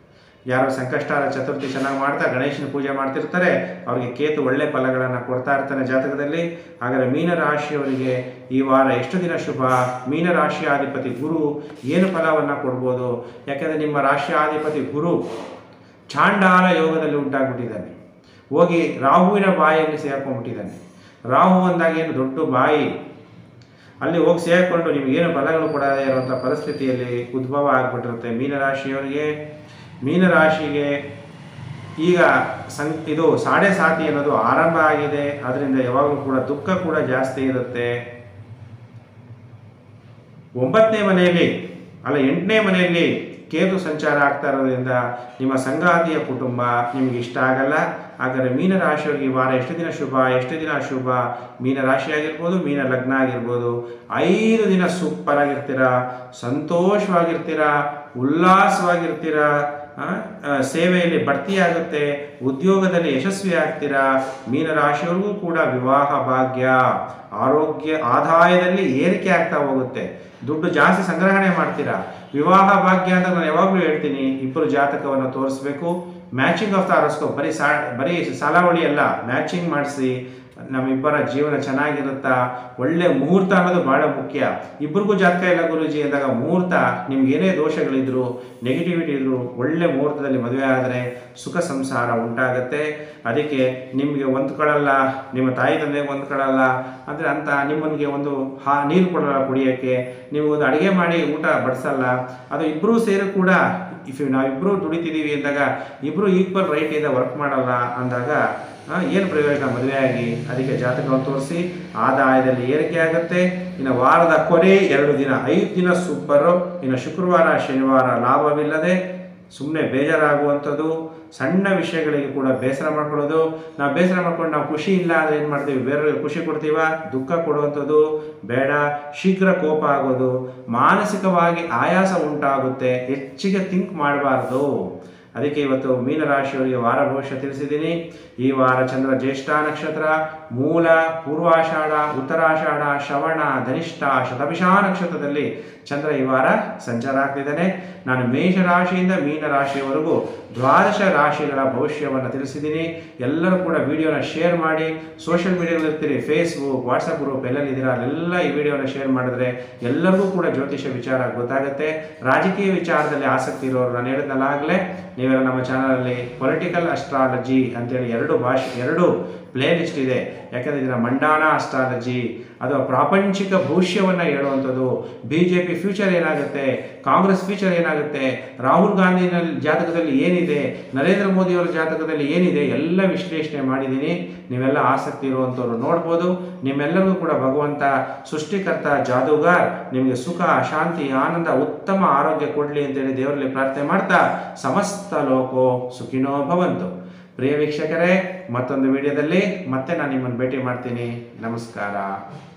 ಯಾರು ಸಂಕಷ್ಟಾರ ಚತುರ್ಥಿ ಚೆನ್ನಾಗಿ ಮಾಡ್ತಾ ಗಣೇಶನ ಪೂಜೆ ಮಾಡ್ತಿರ್ತಾರೆ ಅವರಿಗೆ ಕೇತು ಒಳ್ಳೆ ಫಲಗಳನ್ನು ಕೊಡ್ತಾ ಇರ್ತಾನೆ ಜಾತಕದಲ್ಲಿ ಹಾಗಾದರೆ ಮೀನರಾಶಿಯವರಿಗೆ ಈ ವಾರ ಎಷ್ಟು ದಿನ ಶುಭ ಮೀನರಾಶಿಯಾಧಿಪತಿ ಗುರು ಏನು ಫಲವನ್ನು ಕೊಡ್ಬೋದು ಯಾಕೆಂದರೆ ನಿಮ್ಮ ರಾಶಿಯಾಧಿಪತಿ ಗುರು ಚಾಂಡಾಲ ಯೋಗದಲ್ಲಿ ಉಂಟಾಗ್ಬಿಟ್ಟಿದ್ದಾನೆ ಹೋಗಿ ರಾಹುವಿನ ಬಾಯಿಯಲ್ಲಿ ಸೇರ್ಕೊಂಡ್ಬಿಟ್ಟಿದ್ದಾನೆ ರಾಹು ಅಂದಾಗ ಏನು ದೊಡ್ಡ ಬಾಯಿ ಅಲ್ಲಿ ಹೋಗಿ ಸೇರಿಕೊಂಡು ನಿಮಗೇನು ಫಲಗಳು ಕೊಡದೇ ಇರುವಂಥ ಪರಿಸ್ಥಿತಿಯಲ್ಲಿ ಉದ್ಭವ ಆಗಿಬಿಟ್ಟಿರುತ್ತೆ ಮೀನರಾಶಿಯವರಿಗೆ ಮೀನರಾಶಿಗೆ ಈಗ ಸಂ ಇದು ಸಾಡೆ ಸಾತಿ ಅನ್ನೋದು ಆರಂಭ ಆಗಿದೆ ಅದರಿಂದ ಯಾವಾಗಲೂ ಕೂಡ ದುಃಖ ಕೂಡ ಜಾಸ್ತಿ ಇರುತ್ತೆ ಒಂಬತ್ತನೇ ಮನೆಯಲ್ಲಿ ಅಲ್ಲ ಎಂಟನೇ ಮನೆಯಲ್ಲಿ ಕೇತು ಸಂಚಾರ ಆಗ್ತಾ ಇರೋದ್ರಿಂದ ನಿಮ್ಮ ಸಂಗಾತಿಯ ಕುಟುಂಬ ನಿಮಗೆ ಇಷ್ಟ ಆಗಲ್ಲ ಹಾಗಾದರೆ ಮೀನರಾಶಿಯವರಿಗೆ ಈ ವಾರ ಎಷ್ಟು ದಿನ ಶುಭ ಎಷ್ಟು ದಿನ ಅಶುಭ ಮೀನರಾಶಿ ಆಗಿರ್ಬೋದು ಮೀನ ಲಗ್ನ ಆಗಿರ್ಬೋದು ಐದು ದಿನ ಸೂಪರ್ ಆಗಿರ್ತೀರಾ ಸಂತೋಷವಾಗಿರ್ತೀರಾ ಉಲ್ಲಾಸವಾಗಿರ್ತೀರಾ ಆ, ಆ, ಸೇವೆಯಲ್ಲಿ ಬಡ್ತಿ ಆಗುತ್ತೆ ಉದ್ಯೋಗದಲ್ಲಿ ಯಶಸ್ವಿ ಆಗ್ತೀರಾ ಮೀನರಾಶಿಯವ್ರಿಗೂ ಕೂಡ ವಿವಾಹ ಭಾಗ್ಯ ಆರೋಗ್ಯ ಆದಾಯದಲ್ಲಿ ಏರಿಕೆ ಆಗ್ತಾ ಹೋಗುತ್ತೆ ದುಡ್ಡು ಜಾಸ್ತಿ ಸಂಗ್ರಹಣೆ ಮಾಡ್ತೀರಾ ವಿವಾಹ ಭಾಗ್ಯ ಅಂತ ನಾನು ಯಾವಾಗಲೂ ಹೇಳ್ತೀನಿ ಇಬ್ಬರು ಜಾತಕವನ್ನು ತೋರಿಸ್ಬೇಕು ಮ್ಯಾಚಿಂಗ್ ಆಫ್ ದ ಆರೋಸ್ಕೋಪ್ ಬರೀ ಸಾ ಬರೀ ಸಾಲಾವಳಿ ಅಲ್ಲ ಮ್ಯಾಚಿಂಗ್ ಮಾಡಿಸಿ ನಮ್ಮಿಬ್ಬರ ಜೀವನ ಚೆನ್ನಾಗಿರುತ್ತಾ ಒಳ್ಳೆ ಮುಹೂರ್ತ ಅನ್ನೋದು ಬಹಳ ಮುಖ್ಯ ಇಬ್ಬರಿಗೂ ಜಾತಕ ಇಲ್ಲ ಗುರುಜಿ ಅಂದಾಗ ಮುಹೂರ್ತ ನಿಮ್ಗೆ ಏನೇ ದೋಷಗಳಿದ್ರು ನೆಗೆಟಿವಿಟಿ ಇದ್ರು ಒಳ್ಳೆ ಮುಹೂರ್ತದಲ್ಲಿ ಮದುವೆ ಆದರೆ ಸುಖ ಸಂಸಾರ ಉಂಟಾಗತ್ತೆ ಅದಕ್ಕೆ ನಿಮಗೆ ಹೊಂದ್ಕೊಳ್ಳಲ್ಲ ನಿಮ್ಮ ತಾಯಿ ತಂದೆಗೆ ಹೊಂದ್ಕೊಳ್ಳಲ್ಲ ಅಂದರೆ ಅಂತ ನಿಮ್ಮನಿಗೆ ಒಂದು ಹಾ ನೀರು ಕೊಡಲ್ಲ ಕುಡಿಯೋಕ್ಕೆ ನೀವು ಒಂದು ಅಡುಗೆ ಮಾಡಿ ಊಟ ಬಡಿಸಲ್ಲ ಅದು ಇಬ್ಬರೂ ಸೇರಿ ಕೂಡ ಇಫ್ ನಾವಿಬ್ಬರು ದುಡಿತಿದ್ದೀವಿ ಅಂದಾಗ ಇಬ್ಬರು ಈಕ್ವಲ್ ರೈಟಿಂದ ವರ್ಕ್ ಮಾಡಲ್ಲ ಅಂದಾಗ ಏನು ಪ್ರಯೋಜನ ಮದುವೆ ಆಗಿ ಅದಕ್ಕೆ ಜಾತಕವನ್ನು ತೋರಿಸಿ ಆದಾಯದಲ್ಲಿ ಏರಿಕೆ ಆಗುತ್ತೆ ಇನ್ನು ವಾರದ ಕೊನೆ ಎರಡು ದಿನ ಐದು ದಿನ ಸೂಪರು ಇನ್ನು ಶುಕ್ರವಾರ ಶನಿವಾರ ಲಾಭವಿಲ್ಲದೆ ಸುಮ್ಮನೆ ಬೇಜಾರಾಗುವಂಥದ್ದು ಸಣ್ಣ ವಿಷಯಗಳಿಗೆ ಕೂಡ ಬೇಸರ ಮಾಡ್ಕೊಳ್ಳೋದು ನಾವು ಬೇಸರ ಮಾಡ್ಕೊಂಡು ನಾವು ಖುಷಿ ಇಲ್ಲ ಅಂದರೆ ಏನು ಮಾಡ್ತೀವಿ ಬೇರೆಯವ್ರಿಗೆ ಖುಷಿ ಕೊಡ್ತೀವ ದುಃಖ ಕೊಡುವಂಥದ್ದು ಬೇಡ ಶೀಘ್ರ ಕೋಪ ಆಗೋದು ಮಾನಸಿಕವಾಗಿ ಆಯಾಸ ಉಂಟಾಗುತ್ತೆ ಹೆಚ್ಚಿಗೆ ಥಿಂಕ್ ಮಾಡಬಾರ್ದು ಅದಕ್ಕೆ ಇವತ್ತು ಮೀನರಾಶಿಯವರಿಗೆ ವಾರ ಭವಿಷ್ಯ ತಿಳಿಸಿದ್ದೀನಿ ಈ ವಾರ ಚಂದ್ರ ಜ್ಯೇಷ್ಠ ನಕ್ಷತ್ರ ಮೂಲ ಪೂರ್ವಾಷಾಢ ಉತ್ತರಾಷಾಢ ಶ್ರವಣ ಧನಿಷ್ಠ ಶತಭಿಷ ನಕ್ಷತ್ರದಲ್ಲಿ ಚಂದ್ರ ಈ ವಾರ ಸಂಚಾರ ಆಗ್ತಿದ್ದಾನೆ ನಾನು ಮೇಷ ರಾಶಿಯಿಂದ ಮೀನ ರಾಶಿಯವರೆಗೂ ದ್ವಾದಶ ರಾಶಿಗಳ ಭವಿಷ್ಯವನ್ನು ತಿಳಿಸಿದ್ದೀನಿ ಎಲ್ಲರೂ ಕೂಡ ವಿಡಿಯೋನ ಶೇರ್ ಮಾಡಿ ಸೋಷಿಯಲ್ ಮೀಡಿಯಾದಲ್ಲಿ ಇರ್ತೀರಿ ಫೇಸ್ಬುಕ್ ವಾಟ್ಸಪ್ ಗ್ರೂಪ್ ಎಲ್ಲೆಲ್ಲಿದ್ದೀರಾ ಅಲ್ಲೆಲ್ಲ ಈ ವಿಡಿಯೋನ ಶೇರ್ ಮಾಡಿದ್ರೆ ಎಲ್ಲರಿಗೂ ಕೂಡ ಜ್ಯೋತಿಷ ವಿಚಾರ ಗೊತ್ತಾಗುತ್ತೆ ರಾಜಕೀಯ ವಿಚಾರದಲ್ಲಿ ಆಸಕ್ತಿ ಇರೋರು ನಾನು ಹೇಳಿದ್ನಲ್ಲ ಆಗಲೇ ನೀವೆಲ್ಲ ನಮ್ಮ ಚಾನಲಲ್ಲಿ ಪೊಲಿಟಿಕಲ್ ಅಸ್ಟ್ರಾಲಜಿ ಅಂತೇಳಿ ಎರಡು ಭಾಷೆ ಎರಡು ಪ್ಲೇ ಲಿಸ್ಟ್ ಇದೆ ಯಾಕಂದರೆ ಇದರ ಮಂಡಾನ ಅಸ್ಟ್ರಾಲಜಿ ಅದು ಪ್ರಾಪಂಚಿಕ ಭವಿಷ್ಯವನ್ನು ಹೇಳುವಂಥದ್ದು ಬಿ ಜೆ ಪಿ ಫ್ಯೂಚರ್ ಏನಾಗುತ್ತೆ ಕಾಂಗ್ರೆಸ್ ಫ್ಯೂಚರ್ ಏನಾಗುತ್ತೆ ರಾಹುಲ್ ಗಾಂಧಿನಲ್ಲಿ ಜಾತಕದಲ್ಲಿ ಏನಿದೆ ನರೇಂದ್ರ ಮೋದಿಯವರ ಜಾತಕದಲ್ಲಿ ಏನಿದೆ ಎಲ್ಲ ವಿಶ್ಲೇಷಣೆ ಮಾಡಿದ್ದೀನಿ ನೀವೆಲ್ಲ ಆಸಕ್ತಿ ಇರುವಂಥವ್ರು ನೋಡ್ಬೋದು ನಿಮ್ಮೆಲ್ಲರಿಗೂ ಕೂಡ ಭಗವಂತ ಸೃಷ್ಟಿಕರ್ತ ಜಾದೂಗಾರ್ ನಿಮಗೆ ಸುಖ ಶಾಂತಿ ಆನಂದ ಉತ್ತಮ ಆರೋಗ್ಯ ಕೊಡಲಿ ಅಂತೇಳಿ ದೇವರಲ್ಲಿ ಪ್ರಾರ್ಥನೆ ಮಾಡ್ತಾ ಸಮಸ್ತ ಲೋಕೋ ಸುಖಿನೋ ಭವಂತು ಪ್ರಿಯ ವೀಕ್ಷಕರೇ ಮತ್ತೊಂದು ವಿಡಿಯೋದಲ್ಲಿ ಮತ್ತೆ ನಾನು ನಿಮ್ಮನ್ನು ಭೇಟಿ ಮಾಡ್ತೀನಿ ನಮಸ್ಕಾರ